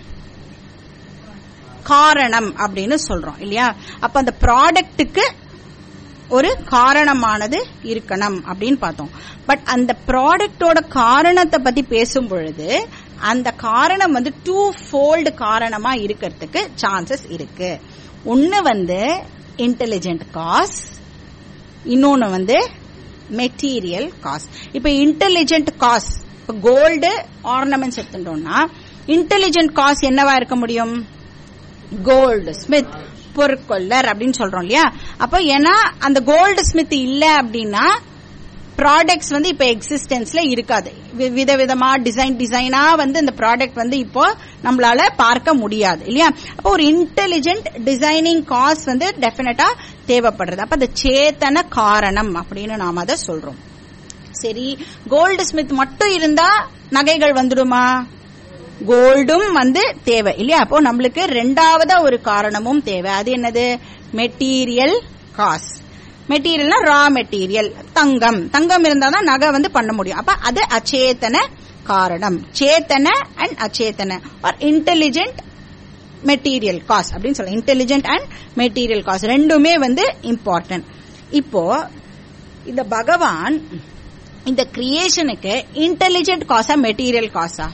காரணம் அப்படின்னு சொல்றோம் இல்லையா அப்ப அந்த ப்ராடக்ட்டுக்கு ஒரு காரணமானது இருக்கணும் அப்படின்னு பார்த்தோம் பட் அந்த ப்ராடக்டோட காரணத்தை பத்தி பேசும் பொழுது அந்த காரணம் வந்து டூ ஃபோல்டு காரணமா இருக்கிறதுக்கு சான்சஸ் இருக்கு ஒன்னு வந்து இன்டெலிஜென்ட் காஸ் இன்னொன்னு வந்து மெட்டீரியல் காஸ் இப்ப இன்டெலிஜென்ட் காஸ் இப்ப கோல்டு ஆர்னமெண்ட்ஸ் எடுத்துட்டோம்னா இன்டெலிஜென்ட் காஸ் என்னவா இருக்க முடியும் கோல்டு ஸ்மித் பொற்கொள்ளர் அப்படின்னு சொல்றோம் இல்லையா அப்ப ஏன்னா அந்த கோல்டு ஸ்மித் இல்ல அப்படின்னா ப்ராடக்ட்ஸ் வந்து இப்ப எக்ஸிஸ்டன்ஸ்ல இருக்காது வி- விதவிதமா டிசைன் டிசைனா வந்து இந்த ப்ராடக்ட் வந்து இப்போ நம்மளால பார்க்க முடியாது இல்லையா அப்போ ஒரு இன்டெலிஜென்ட் டிசைனிங் காஸ் வந்து டெஃபினட்டா தேவைப்படுறது அப்ப அந்த சேத்தன காரணம் அப்படின்னு நாம அதை சொல்றோம் சரி கோல்டு ஸ்மித் மட்டும் இருந்தா நகைகள் வந்துடுமா கோல்டும் வந்து தேவை இல்லையா அப்போ நம்மளுக்கு ரெண்டாவதா ஒரு காரணமும் தேவை அது என்னது மெட்டீரியல் காஸ் மெட்டீரியல்னா ரா மெட்டீரியல் தங்கம் தங்கம் இருந்தா தான் நகை வந்து பண்ண முடியும் அப்ப அது அச்சேதன காரணம் சேத்தன அண்ட் அச்சேதன ஆர் இன்டெலிஜென்ட் மெட்டீரியல் காஸ் அப்படின்னு சொல்லலாம் இன்டெலிஜென்ட் அண்ட் மெட்டீரியல் காஸ் ரெண்டுமே வந்து இம்பார்ட்டன்ட் இப்போ இந்த பகவான் இந்த கிரியேஷனுக்கு இன்டெலிஜென்ட் காசா மெட்டீரியல் காசா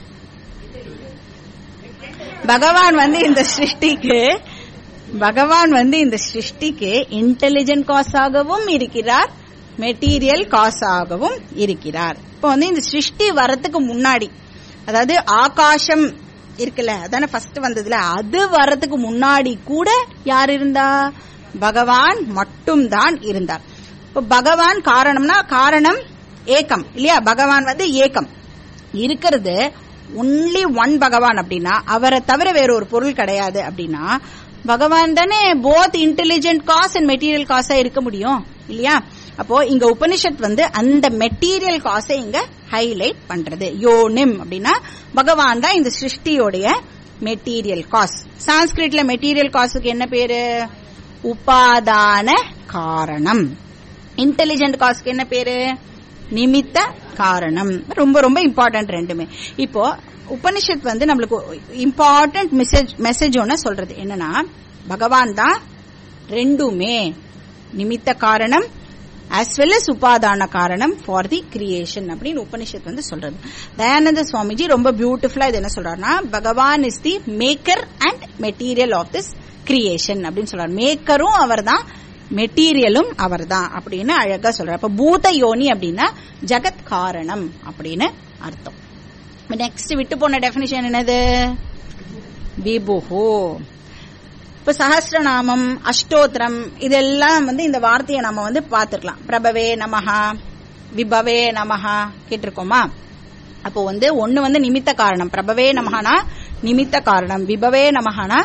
பகவான் வந்து இந்த சிருஷ்டிக்கு பகவான் வந்து இந்த சிருஷ்டிக்கு இன்டெலிஜென்ட் காசாகவும் இருக்கிறார் மெட்டீரியல் காசாகவும் இருக்கிறார் இப்போ வந்து இந்த சிருஷ்டி வரத்துக்கு முன்னாடி அதாவது ஆகாசம் இருக்குல்ல அதானே ஃபர்ஸ்ட் வந்ததுல அது வரதுக்கு முன்னாடி கூட யார் இருந்தா பகவான் மட்டும்தான் இருந்தார் இப்போ பகவான் காரணம்னா காரணம் ஏகம் இல்லையா பகவான் வந்து ஏகம் இருக்கிறது ஒன்லி ஒன் பகவான் அப்படின்னா அவரை தவிர வேற ஒரு பொருள் கிடையாது அப்படின்னா பகவான் தானே both intelligent cause and material காசா இருக்க முடியும் இல்லையா அப்போ இங்க உபனிஷத் வந்து அந்த மெட்டீரியல் காசை இங்க ஹைலைட் பண்றது யோனிம் அப்படின்னா பகவான் தான் இந்த சிருஷ்டியோடைய மெட்டீரியல் காஸ் சான்ஸ்கிரிட்ல மெட்டீரியல் காசுக்கு என்ன பேரு உபாதான காரணம் இன்டெலிஜென்ட் காஸ்க்கு என்ன பேரு நிமித்த காரணம் ரொம்ப ரொம்ப இம்பார்ட்டன்ட் ரெண்டுமே இப்போ உபனிஷத் வந்து நம்மளுக்கு இம்பார்ட்டன்ட் மெசேஜ் மெசேஜ் ஒன்னு சொல்றது என்னன்னா பகவான் தான் ரெண்டுமே நிமித்த காரணம் as well as உபாதான காரணம் ஃபார் தி கிரியேஷன் அப்படின்னு உபனிஷத் வந்து சொல்றது தயானந்த சுவாமிஜி ரொம்ப பியூட்டிஃபுல்லா இது என்ன சொல்றாருன்னா Bhagavan is the maker and material of this creation அப்படின்னு சொல்றாரு மேக்கரும் அவர்தான் மெட்டீரியலும் அவர்தான் அப்படின்னு அழகா சொல்றாரு அப்ப பூத யோனி அப்படின்னா ஜகத் காரணம் அப்படின்னு அர்த்தம் நெக்ஸ்ட் விட்டு போன டெபினிஷன் என்னது விபுஹு இப்ப சஹஸ்ரநாமம் அஷ்டோத்திரம் இதெல்லாம் வந்து இந்த வார்த்தையை நம்ம வந்து பார்த்திருக்கலாம் பிரபவே நமஹா விபவே நமஹா கேட்டிருக்கோமா அப்போ வந்து ஒண்ணு வந்து நிமித்த காரணம் பிரபவே நமஹானா நிமித்த காரணம் விபவே நமஹானா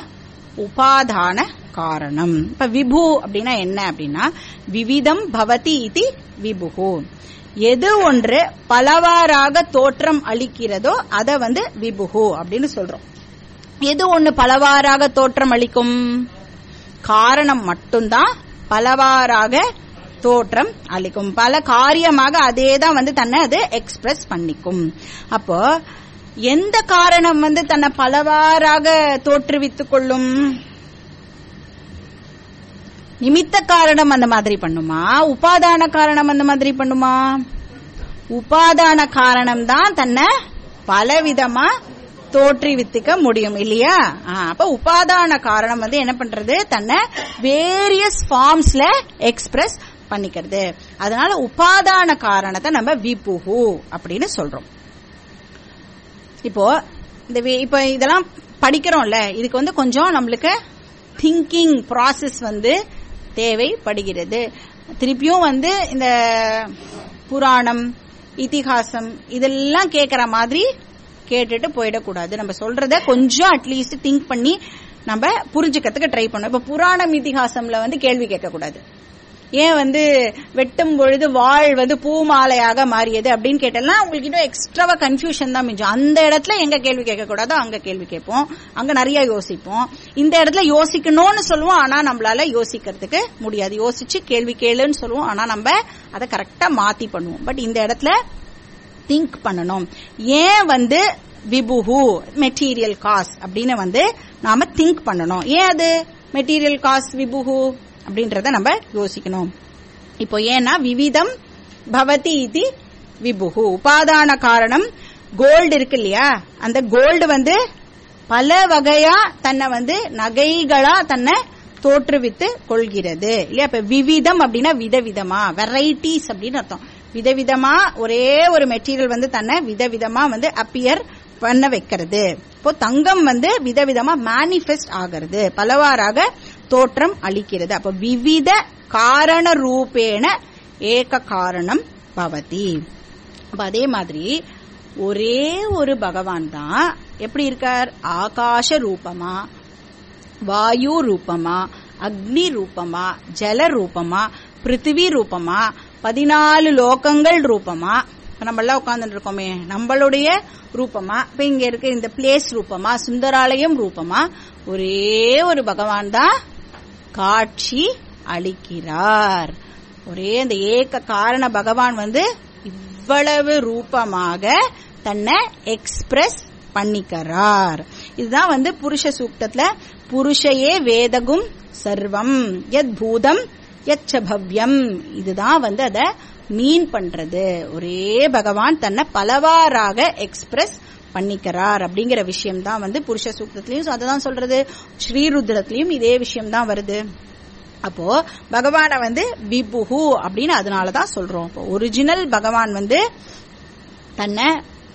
உபாதான காரணம் இப்ப விபு அப்படின்னா என்ன அப்படின்னா விவிதம் பவதி இது விபுகு எது ஒன்று பலவாறாக தோற்றம் அளிக்கிறதோ அத வந்து விபுகு அப்படின்னு சொல்றோம் எது ஒண்ணு பலவாறாக தோற்றம் அளிக்கும் காரணம் மட்டும்தான் பலவாறாக தோற்றம் அளிக்கும் பல காரியமாக அதே தான் வந்து தன்னை அது எக்ஸ்பிரஸ் பண்ணிக்கும் அப்போ எந்த காரணம் வந்து தன்னை பலவாறாக தோற்றுவித்துக் கொள்ளும் நிமித்த காரணம் அந்த மாதிரி பண்ணுமா உபாதான காரணம் அந்த மாதிரி பண்ணுமா உபாதான காரணம் தான் தன்னை பலவிதமா தோற்றுவித்துக்க முடியும் இல்லையா ஆ, அப்ப உபாதான காரணம் வந்து என்ன பண்றது தன்னை வேரியஸ் ஃபார்ம்ஸ்ல எக்ஸ்பிரஸ் பண்ணிக்கிறது அதனால உபாதான காரணத்தை நம்ம விபுகு அப்படின்னு சொல்றோம் இப்போ இந்த வே- இப்போ இதெல்லாம் படிக்கிறோம்ல இதுக்கு வந்து கொஞ்சம் நம்மளுக்கு திங்கிங் ப்ராசஸ் வந்து தேவைப்படுகிறது திருப்பியும் வந்து இந்த புராணம் இதிகாசம் இதெல்லாம் கேட்கற மாதிரி கேட்டுட்டு போயிடக்கூடாது நம்ம சொல்றத கொஞ்சம் அட்லீஸ்ட் திங்க் பண்ணி நம்ம புரிஞ்சுக்கிறதுக்கு ட்ரை பண்ணணும் இப்ப புராணம் இதிகாசம்ல வந்து கேள்வி கேட்கக்கூடாது ஏன் வந்து வெட்டும் பொழுது வாழ் வந்து பூமாலையாக மாறியது அப்படின்னு கேட்டெல்லாம் உங்களுக்கு இன்னும் எக்ஸ்ட்ராவா கன்ஃபியூஷன் தான் மிஞ்சம் அந்த இடத்துல எங்க கேள்வி கேட்க கூடாதோ அங்க கேள்வி கேட்போம் அங்க நிறைய யோசிப்போம் இந்த இடத்துல யோசிக்கணும்னு சொல்லுவோம் ஆனா நம்மளால யோசிக்கிறதுக்கு முடியாது யோசிச்சு கேள்வி கேளுன்னு சொல்லுவோம் ஆனா நம்ம அதை கரெக்டா மாத்தி பண்ணுவோம் பட் இந்த இடத்துல திங்க் பண்ணணும் ஏன் வந்து விபுகு மெட்டீரியல் காஸ் அப்படின்னு வந்து நாம திங்க் பண்ணணும் ஏன் அது மெட்டீரியல் காஸ் விபுகு அப்படின்றத நம்ம யோசிக்கணும் இப்போ ஏன்னா விவிதம் பவதி இது விபுகு உபாதான காரணம் கோல்டு இருக்கு இல்லையா அந்த கோல்டு வந்து பல வகையா தன்னை வந்து நகைகளா தன்னை தோற்றுவித்து கொள்கிறது இல்லையா இப்ப விவிதம் அப்படின்னா விதவிதமா வெரைட்டிஸ் அப்படின்னு அர்த்தம் விதவிதமா ஒரே ஒரு மெட்டீரியல் வந்து தன்னை விதவிதமா வந்து அப்பியர் பண்ண வைக்கிறது இப்போ தங்கம் வந்து விதவிதமா மேனிஃபெஸ்ட் ஆகிறது பலவாறாக தோற்றம் அளிக்கிறது அப்ப விவித காரண ரூபேண ஏக காரணம் பவதி அப்ப அதே மாதிரி ஒரே ஒரு பகவான் தான் எப்படி இருக்கார் ஆகாச ரூபமா வாயு ரூபமா அக்னி ரூபமா ஜல ரூபமா பிருத்திவி ரூபமா பதினாலு லோகங்கள் ரூபமா இப்ப நம்ம எல்லாம் உட்கார்ந்துட்டு இருக்கோமே நம்மளுடைய ரூபமா இப்ப இங்க இருக்க இந்த பிளேஸ் ரூபமா சுந்தராலயம் ரூபமா ஒரே ஒரு பகவான் தான் காட்சி அளிக்கிறார் ஒரே அந்த ஏக காரண பகவான் வந்து இவ்வளவு ரூபமாக தன்னை எக்ஸ்பிரஸ் பண்ணிக்கிறார் இதுதான் வந்து புருஷ சூக்தத்துல புருஷயே வேதகும் சர்வம் யத் பூதம் யச்ச பவ்யம் இதுதான் வந்து அத மீன் பண்றது ஒரே பகவான் தன்னை பலவாறாக எக்ஸ்பிரஸ் பண்ணிக்கிறார் அப்படிங்கிற விஷயம் தான் வந்து புருஷ சூக்தத்திலையும் அததான் சொல்றது ஸ்ரீருத்ரத்திலையும் இதே விஷயம் தான் வருது அப்போ பகவான வந்து விபுகு அப்படின்னு அதனாலதான் சொல்றோம் இப்போ ஒரிஜினல் பகவான் வந்து தன்னை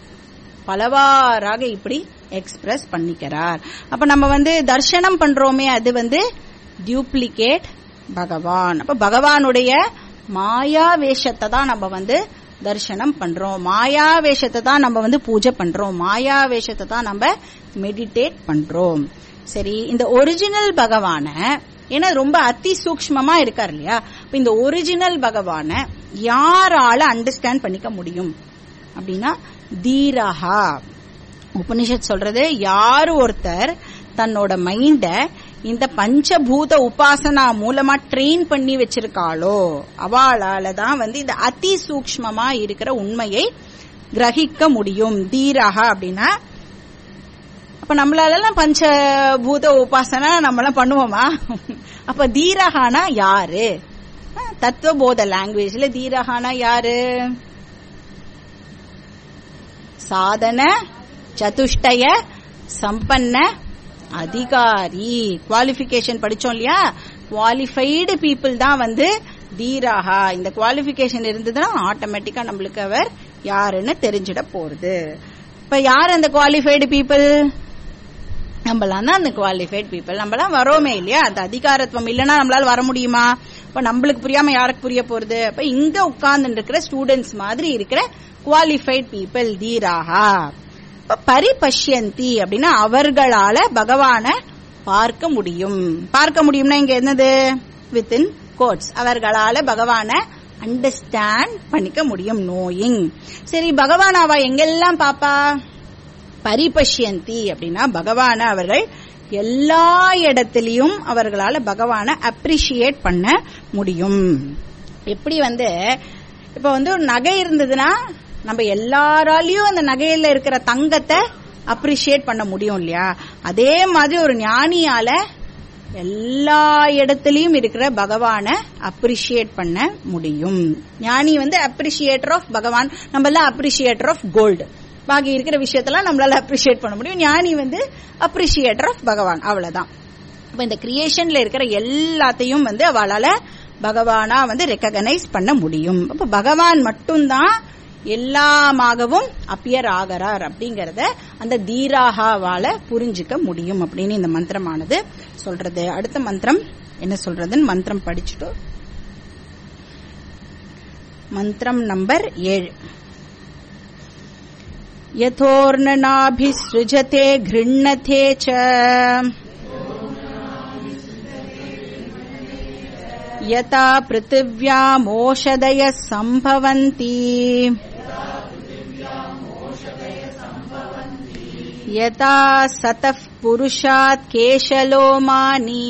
பலவாறாக இப்படி எக்ஸ்பிரஸ் பண்ணிக்கிறார் அப்ப நம்ம வந்து தர்சனம் பண்றோமே அது வந்து டியூப்ளிகேட் பகவான் அப்ப பகவானுடைய மாயா வேஷத்தை தான் நம்ம வந்து தர்சனம் பண்றோம் மாயா வேஷத்தை தான் நம்ம வந்து பூஜை பண்றோம் மாயா வேஷத்தை தான் நம்ம மெடிடேட் பண்றோம் சரி இந்த ஒரிஜினல் பகவான ஏன்னா ரொம்ப அதி சூக்ஷ்மமா இருக்கார் இல்லையா இப்ப இந்த ஒரிஜினல் பகவான யாரால அண்டர்ஸ்டாண்ட் பண்ணிக்க முடியும் அப்படின்னா தீரஹா உபனிஷத் சொல்றது யாரு ஒருத்தர் தன்னோட மைண்ட இந்த பஞ்சபூத உபாசனா மூலமா ட்ரெயின் பண்ணி வச்சிருக்காளோ அவளால தான் வந்து இந்த அதி சூக்ஷ்மமா இருக்கிற உண்மையை கிரகிக்க முடியும் தீரஹா அப்படின்னா அப்ப நம்மளால பஞ்சபூத உபாசனா நம்மளாம் பண்ணுவோமா அப்ப தீரகானா யாரு தத்துவபோத லாங்குவேஜ்ல தீரகானா யாரு சாதன சதுஷ்டய சம்பன்ன அதிகாரி குவாலிபிகேஷன் படிச்சோம் இல்லையா குவாலிஃபைடு பீப்புள் தான் வந்து தீராகா இந்த குவாலிபிகேஷன் இருந்ததுன்னா ஆட்டோமேட்டிக்கா நம்மளுக்கு அவர் யாருன்னு தெரிஞ்சிட போறது இப்ப யார் அந்த குவாலிஃபைடு பீப்புள் நம்மளாம் தான் அந்த குவாலிஃபைட் பீப்புள் நம்மளாம் வரோமே இல்லையா அந்த அதிகாரத்துவம் இல்லைன்னா நம்மளால வர முடியுமா இப்ப நம்மளுக்கு புரியாம யாருக்கு புரிய போறது அப்ப இங்க உட்கார்ந்து இருக்கிற ஸ்டூடெண்ட்ஸ் மாதிரி இருக்கிற குவாலிஃபைட் பீப்புள் தீராகா இப்ப பரிபஷ்யந்தி அப்படின்னா அவர்களால பகவான பார்க்க முடியும் பார்க்க முடியும்னா இங்க என்னது வித்தின் கோட்ஸ் அவர்களால பகவான அண்டர்ஸ்டாண்ட் பண்ணிக்க முடியும் நோயிங் சரி பகவான் அவ எங்கெல்லாம் பாப்பா பரிபஷ்யந்தி அப்படின்னா பகவான அவர்கள் எல்லா இடத்திலையும் அவர்களால பகவான அப்ரிஷியேட் பண்ண முடியும் எப்படி வந்து இப்ப வந்து ஒரு நகை இருந்ததுன்னா நம்ம எல்லாராலையும் அந்த நகையில இருக்கிற தங்கத்தை அப்ரிஷியேட் பண்ண முடியும் இல்லையா அதே மாதிரி ஒரு ஞானியால எல்லா இடத்துலயும் இருக்கிற பகவான அப்ரிஷியேட் பண்ண முடியும் ஞானி வந்து அப்ரிஷியேட்டர் ஆஃப் பகவான் நம்ம எல்லாம் அப்ரிஷியேட்டர் ஆஃப் கோல்டு பாக்கி இருக்கிற விஷயத்தெல்லாம் நம்மளால அப்ரிஷியேட் பண்ண முடியும் ஞானி வந்து அப்ரிஷியேட்டர் ஆஃப் பகவான் அவ்வளவுதான் இப்ப இந்த கிரியேஷன்ல இருக்கிற எல்லாத்தையும் வந்து அவளால பகவானா வந்து ரெக்கக்னைஸ் பண்ண முடியும் அப்ப பகவான் மட்டும்தான் எல்லாமாகவும் அப்பியர் ஆகிறார் அப்படிங்கறத அந்த தீராகாவால புரிஞ்சுக்க முடியும் அப்படின்னு இந்த மந்திரமானது சொல்றது அடுத்த மந்திரம் என்ன சொல்றதுன்னு மந்திரம் படிச்சுட்டு மந்திரம் நம்பர் ஏழு यथोर्ननाभिसृजते घृण्णते च यथा पृथिव्यामोषधयः सम्भवन्ति यथा सतः पुरुषात् केशलोमानि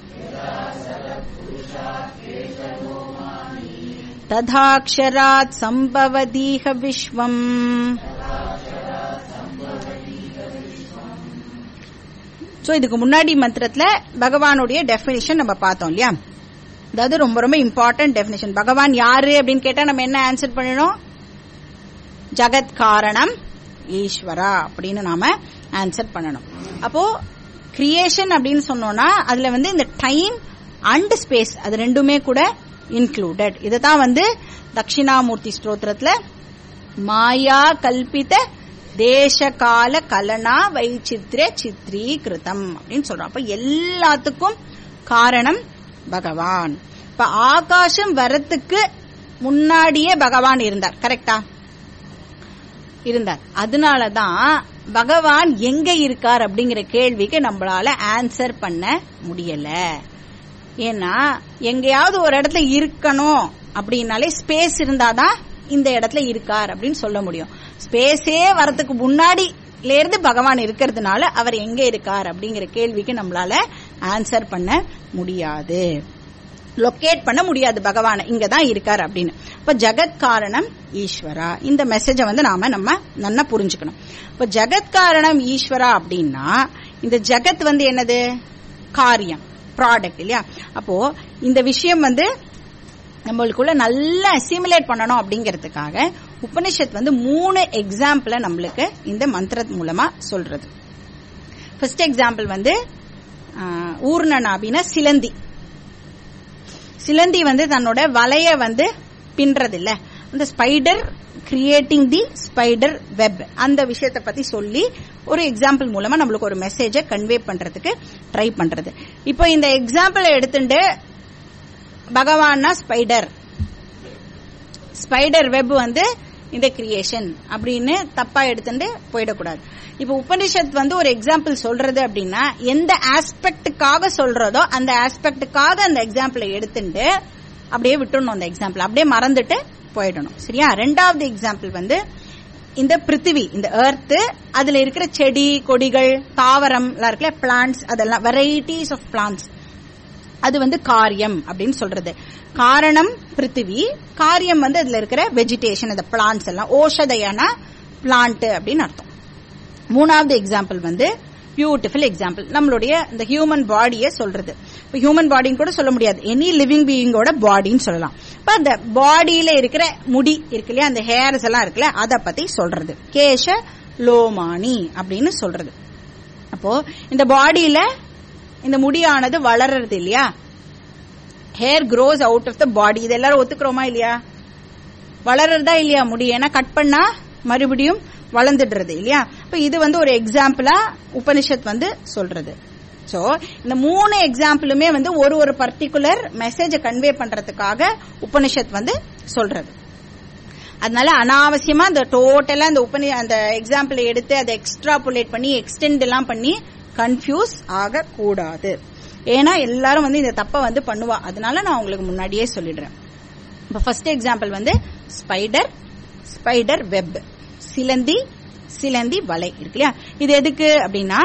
तथाक्षरात् सम्भवदीह विश्वम् சோ இதுக்கு முன்னாடி மந்திரத்துல பகவானுடைய டெபினிஷன் நம்ம பார்த்தோம் இல்லையா அதாவது ரொம்ப ரொம்ப இம்பார்ட்டன்ட் டெபினிஷன் பகவான் யாரு அப்படின்னு கேட்டா நம்ம என்ன ஆன்சர் பண்ணணும் ஜகத் காரணம் ஈஸ்வரா அப்படின்னு நாம ஆன்சர் பண்ணணும் அப்போ கிரியேஷன் அப்படின்னு சொன்னோம்னா அதுல வந்து இந்த டைம் அண்ட் ஸ்பேஸ் அது ரெண்டுமே கூட இன்க்ளூடட் இதுதான் வந்து தட்சிணாமூர்த்தி ஸ்தோத்திரத்துல மாயா கல்பித தேச கால கலனா வைச்சித்ர சித்ரீகிருதம் அப்படின்னு சொல்றோம் அப்ப எல்லாத்துக்கும் காரணம் பகவான் இப்ப ஆகாசம் வரத்துக்கு முன்னாடியே பகவான் இருந்தார் கரெக்டா இருந்தார் அதனாலதான் பகவான் எங்க இருக்கார் அப்படிங்கிற கேள்விக்கு நம்மளால ஆன்சர் பண்ண முடியல ஏன்னா எங்கேயாவது ஒரு இடத்துல இருக்கணும் அப்படின்னாலே ஸ்பேஸ் இருந்தாதான் இந்த இடத்துல இருக்கார் அப்படின்னு சொல்ல முடியும் ஸ்பேஸே வரதுக்கு முன்னாடில இருந்து பகவான் இருக்கிறதுனால அவர் எங்க இருக்கார் அப்படிங்கிற கேள்விக்கு நம்மளால ஆன்சர் பண்ண முடியாது லொக்கேட் பண்ண முடியாது பகவான் இங்கதான் இருக்கார் அப்படின்னு இப்ப ஜெகத் காரணம் ஈஸ்வரா இந்த மெசேஜ வந்து நாம நம்ம நல்லா புரிஞ்சுக்கணும் இப்ப ஜெகத் காரணம் ஈஸ்வரா அப்படின்னா இந்த ஜெகத் வந்து என்னது காரியம் ப்ராடக்ட் இல்லையா அப்போ இந்த விஷயம் வந்து நம்மளுக்குள்ள நல்லா அசிமுலேட் பண்ணணும் அப்படிங்கறதுக்காக உபனிஷத் வந்து மூணு எக்ஸாம்பிள நம்மளுக்கு இந்த மந்திர மூலமா சொல்றது ஃபர்ஸ்ட் எக்ஸாம்பிள் வந்து ஊர்ணனாபின சிலந்தி சிலந்தி வந்து தன்னோட வலைய வந்து பின்றது இல்ல அந்த spider creating the spider web அந்த விஷயத்தை பத்தி சொல்லி ஒரு எக்ஸாம்பிள் மூலமா நம்மளுக்கு ஒரு மெசேஜை கன்வே பண்றதுக்கு ட்ரை பண்றது இப்போ இந்த எக்ஸாம்பிளை எடுத்துட்டு பகவான்னா ஸ்பைடர் ஸ்பைடர் வெப் வந்து இந்த கிரியேஷன் அப்படின்னு தப்பா எடுத்துட்டு போயிடக்கூடாது இப்ப உபனிஷத் வந்து ஒரு எக்ஸாம்பிள் சொல்றது அப்படின்னா எந்த ஆஸ்பெக்டுக்காக சொல்றதோ அந்த ஆஸ்பெக்டுக்காக அந்த எக்ஸாம்பிளை எடுத்துட்டு அப்படியே விட்டுடணும் அந்த எக்ஸாம்பிள் அப்படியே மறந்துட்டு போயிடணும் சரியா ரெண்டாவது எக்ஸாம்பிள் வந்து இந்த பிருத்திவி இந்த எர்த் அதுல இருக்கிற செடி கொடிகள் தாவரம் எல்லாம் இருக்குல்ல பிளான்ஸ் அதெல்லாம் வெரைட்டிஸ் ஆஃப் பிளான்ஸ் அது வந்து காரியம் அப்படின்னு சொல்றது காரணம் பிருத்திவி காரியம் வந்து அதுல இருக்கிற வெஜிடேஷன் அந்த பிளான்ஸ் எல்லாம் ஓஷதையான பிளான்ட் அப்படின்னு அர்த்தம் மூணாவது எக்ஸாம்பிள் வந்து பியூட்டிஃபுல் எக்ஸாம்பிள் நம்மளுடைய இந்த ஹியூமன் பாடியை சொல்றது இப்போ ஹியூமன் பாடின்னு கூட சொல்ல முடியாது எனி லிவிங் பீயிங்கோட பாடின்னு சொல்லலாம் இப்போ அந்த பாடியில இருக்கிற முடி இருக்கு இல்லையா அந்த ஹேர்ஸ் எல்லாம் இருக்குல்ல அதை பத்தி சொல்றது கேஷ லோமானி அப்படின்னு சொல்றது அப்போ இந்த பாடியில இந்த முடியானது வளர்றது இல்லையா hair grows out of the body இது எல்லாரும் ஒத்துக்கிறோமா இல்லையா வளர்றதா இல்லையா முடி ஏன்னா கட் பண்ணா மறுபடியும் வளர்ந்துடுறது இல்லையா இப்ப இது வந்து ஒரு எக்ஸாம்பிளா உபனிஷத் வந்து சொல்றது சோ இந்த மூணு எக்ஸாம்பிளுமே வந்து ஒரு ஒரு பர்டிகுலர் மெசேஜ கன்வே பண்றதுக்காக உபனிஷத் வந்து சொல்றது அதனால அனாவசியமா அந்த டோட்டலா அந்த உபனி அந்த எக்ஸாம்பிளை எடுத்து அதை எக்ஸ்ட்ராபுலேட் பண்ணி எக்ஸ்டெண்ட் எல்லாம் பண்ணி கன்ஃபியூஸ் ஆக கூடாது ஏன்னா எல்லாரும் வந்து இந்த தப்ப வந்து பண்ணுவா அதனால நான் உங்களுக்கு முன்னாடியே சொல்லிடுறேன் இப்போ ஃபர்ஸ்ட் எக்ஸாம்பிள் வந்து ஸ்பைடர் ஸ்பைடர் வெப் சிலந்தி சிலந்தி வலை இருக்கு இல்லையா இது எதுக்கு அப்படின்னா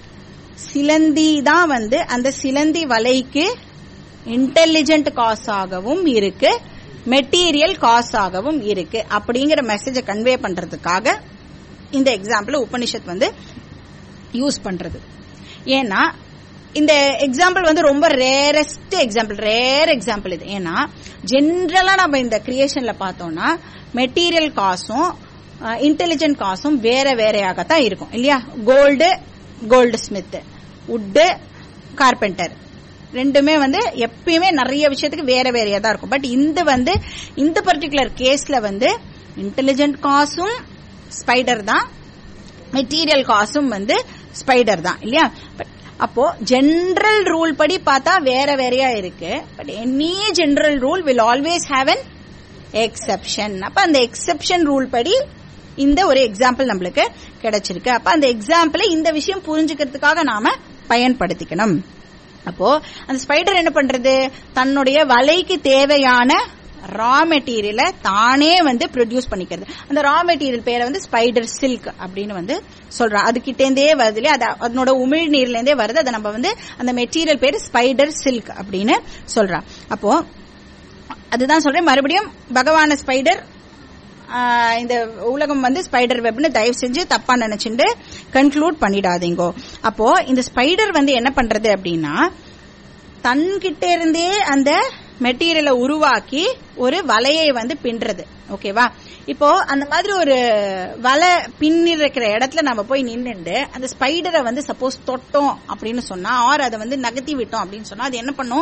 சிலந்தி தான் வந்து அந்த சிலந்தி வலைக்கு இன்டெலிஜென்ட் காஸ் ஆகவும் இருக்கு மெட்டீரியல் காஸ் ஆகவும் இருக்கு அப்படிங்கிற மெசேஜை கன்வே பண்றதுக்காக இந்த எக்ஸாம்பிள் உபனிஷத் வந்து யூஸ் பண்றது ஏன்னா இந்த எக்ஸாம்பிள் வந்து ரொம்ப ரேரஸ்ட் எக்ஸாம்பிள் ரேர் எக்ஸாம்பிள் இது ஏன்னா ஜென்ரலா நம்ம இந்த கிரியேஷன்ல பார்த்தோம்னா மெட்டீரியல் காசும் இன்டெலிஜென்ட் காசும் வேற வேறையாகத்தான் இருக்கும் இல்லையா கோல்டு கோல்டு ஸ்மித் உட்டு கார்பெண்டர் ரெண்டுமே வந்து எப்பயுமே நிறைய விஷயத்துக்கு வேற வேறையா தான் இருக்கும் பட் இந்த வந்து இந்த பர்டிகுலர் கேஸ்ல வந்து இன்டெலிஜென்ட் காசும் ஸ்பைடர் தான் மெட்டீரியல் காசும் வந்து ஸ்பைடர் தான் இல்லையா பட் அப்போ ஜெனரல் ரூல் படி பார்த்தா வேற வேறையா இருக்கு but any general rule will always have an exception அப்ப அந்த எக்ஸெப்ஷன் ரூல் படி இந்த ஒரு எக்ஸாம்பிள் நம்மளுக்கு கிடைச்சிருக்கு அப்ப அந்த எக்ஸாம்பிளை இந்த விஷயம் புரிஞ்சுக்கிறதுக்காக நாம பயன்படுத்திக்கணும் அப்போ அந்த ஸ்பைடர் என்ன பண்றது தன்னுடைய வலைக்கு தேவையான ரா மெட்டீரியலை தானே வந்து ப்ரொடியூஸ் பண்ணிக்கிறது அந்த ரா மெட்டீரியல் பேரை வந்து ஸ்பைடர் சில்க் அப்படின்னு வந்து சொல்றோம் அதுகிட்டேந்தே வருது இல்லையா அது அதனோட உமிழ் நீர்ல இருந்தே வருது அதை நம்ம வந்து அந்த மெட்டீரியல் பேர் ஸ்பைடர் சில்க் அப்படின்னு சொல்றோம் அப்போ அதுதான் சொல்றேன் மறுபடியும் பகவான ஸ்பைடர் இந்த உலகம் வந்து ஸ்பைடர் வெப்னு தயவு செஞ்சு தப்பா நினைச்சுட்டு கன்க்ளூட் பண்ணிடாதீங்கோ அப்போ இந்த ஸ்பைடர் வந்து என்ன பண்றது அப்படின்னா தன்கிட்ட இருந்தே அந்த மெட்டீரியலை உருவாக்கி ஒரு வலையை வந்து பின்றது ஓகேவா இப்போ அந்த மாதிரி ஒரு வலை பின்னி இருக்கிற இடத்துல நம்ம போய் நின்றுண்டு அந்த ஸ்பைடரை வந்து சப்போஸ் தொட்டோம் அப்படின்னு சொன்னா ஆர் அதை வந்து நகர்த்தி விட்டோம் அப்படின்னு சொன்னா அது என்ன பண்ணும்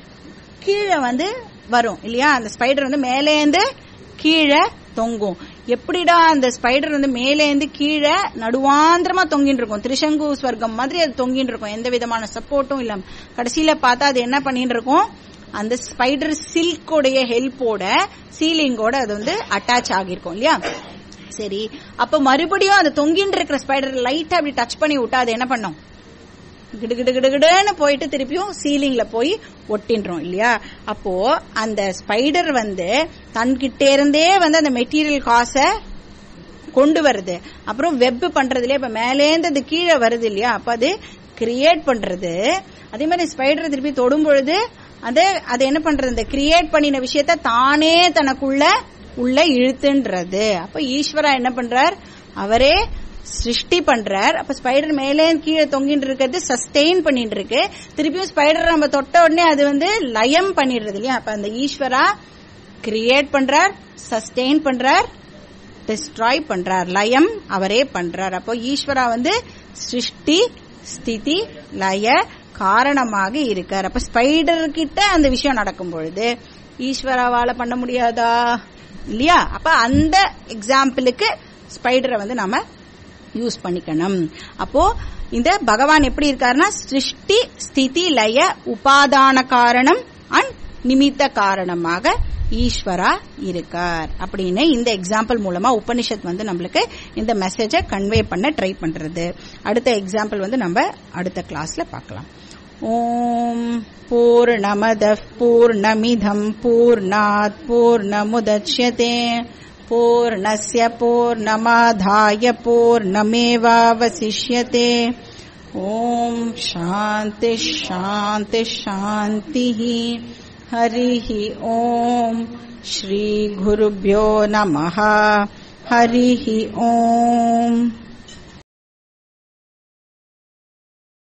கீழே வந்து வரும் இல்லையா அந்த ஸ்பைடர் வந்து மேலேந்து கீழே தொங்கும் எப்படிடா அந்த ஸ்பைடர் வந்து மேலேந்து கீழே நடுவாந்திரமா தொங்கின்னு இருக்கும் திரிசங்கு ஸ்வர்க்கம் மாதிரி அது தொங்கின்னு இருக்கும் எந்த விதமான சப்போர்ட்டும் இல்லாம கடைசியில பார்த்தா அது என்ன பண்ணிட்டு இருக்கும் அந்த ஸ்பைடர் சில்கோடைய ஹெல்ப்போட சீலிங்கோட அது வந்து அட்டாச் ஆகிருக்கும் இல்லையா சரி அப்ப மறுபடியும் அந்த தொங்கின்னு இருக்கிற ஸ்பைடர் லைட்டா அப்படி டச் பண்ணி விட்டா அது என்ன பண்ணும் கிடு கிடு கிடுன்னு போயிட்டு திருப்பியும் சீலிங்ல போய் ஒட்டின்றோம் இல்லையா அப்போ அந்த ஸ்பைடர் வந்து தன்கிட்ட இருந்தே வந்து அந்த மெட்டீரியல் காசை கொண்டு வருது அப்புறம் வெப் பண்றதுலயே இப்ப மேலேந்து அது கீழே வருது இல்லையா அப்ப அது கிரியேட் பண்றது அதே மாதிரி ஸ்பைடர் திருப்பி தொடும் பொழுது அது அது என்ன பண்றது இந்த கிரியேட் பண்ணின விஷயத்த தானே தனக்குள்ள உள்ள இழுத்துன்றது அப்ப ஈஸ்வரா என்ன பண்றார் அவரே சிருஷ்டி பண்றார் அப்ப ஸ்பைடர் மேலே கீழே தொங்கிட்டு இருக்கிறது சஸ்டெயின் பண்ணிட்டு இருக்கு திருப்பியும் ஸ்பைடர் நம்ம தொட்ட உடனே அது வந்து லயம் பண்ணிடுறது இல்லையா அப்ப அந்த ஈஸ்வரா கிரியேட் பண்றார் சஸ்டெயின் பண்றார் டிஸ்ட்ராய் பண்றார் லயம் அவரே பண்றார் அப்போ ஈஸ்வரா வந்து சிருஷ்டி ஸ்திதி லய காரணமாக இருக்கார் அப்ப ஸ்பைடர் கிட்ட அந்த விஷயம் நடக்கும் பொழுது ஈஸ்வராவால பண்ண முடியாதா இல்லையா அப்ப அந்த எக்ஸாம்பிளுக்கு ஸ்பைடரை வந்து நாம யூஸ் பண்ணிக்கணும் அப்போ இந்த பகவான் எப்படி இருக்காருன்னா சிருஷ்டி ஸ்திதி லய உபாதான காரணம் அண்ட் நிமித்த காரணமாக ஈஸ்வரா இருக்கார் அப்படின்னு இந்த எக்ஸாம்பிள் மூலமா உபனிஷத் வந்து நம்மளுக்கு இந்த மெசேஜை கன்வே பண்ண ட்ரை பண்றது அடுத்த எக்ஸாம்பிள் வந்து நம்ம அடுத்த கிளாஸ்ல பார்க்கலாம் ஓம் பூர்ணமத பூர்ணமிதம் பூர்ணாத் பூர்ணமுதட்சியதே पूर्णस्य पूर्णमाधाय पूर्णमेवावशिष्यते ॐ शान्तिः शान्तिः शान्तिः हरिः ॐ श्रीगुरुभ्यो नमः हरिः ॐ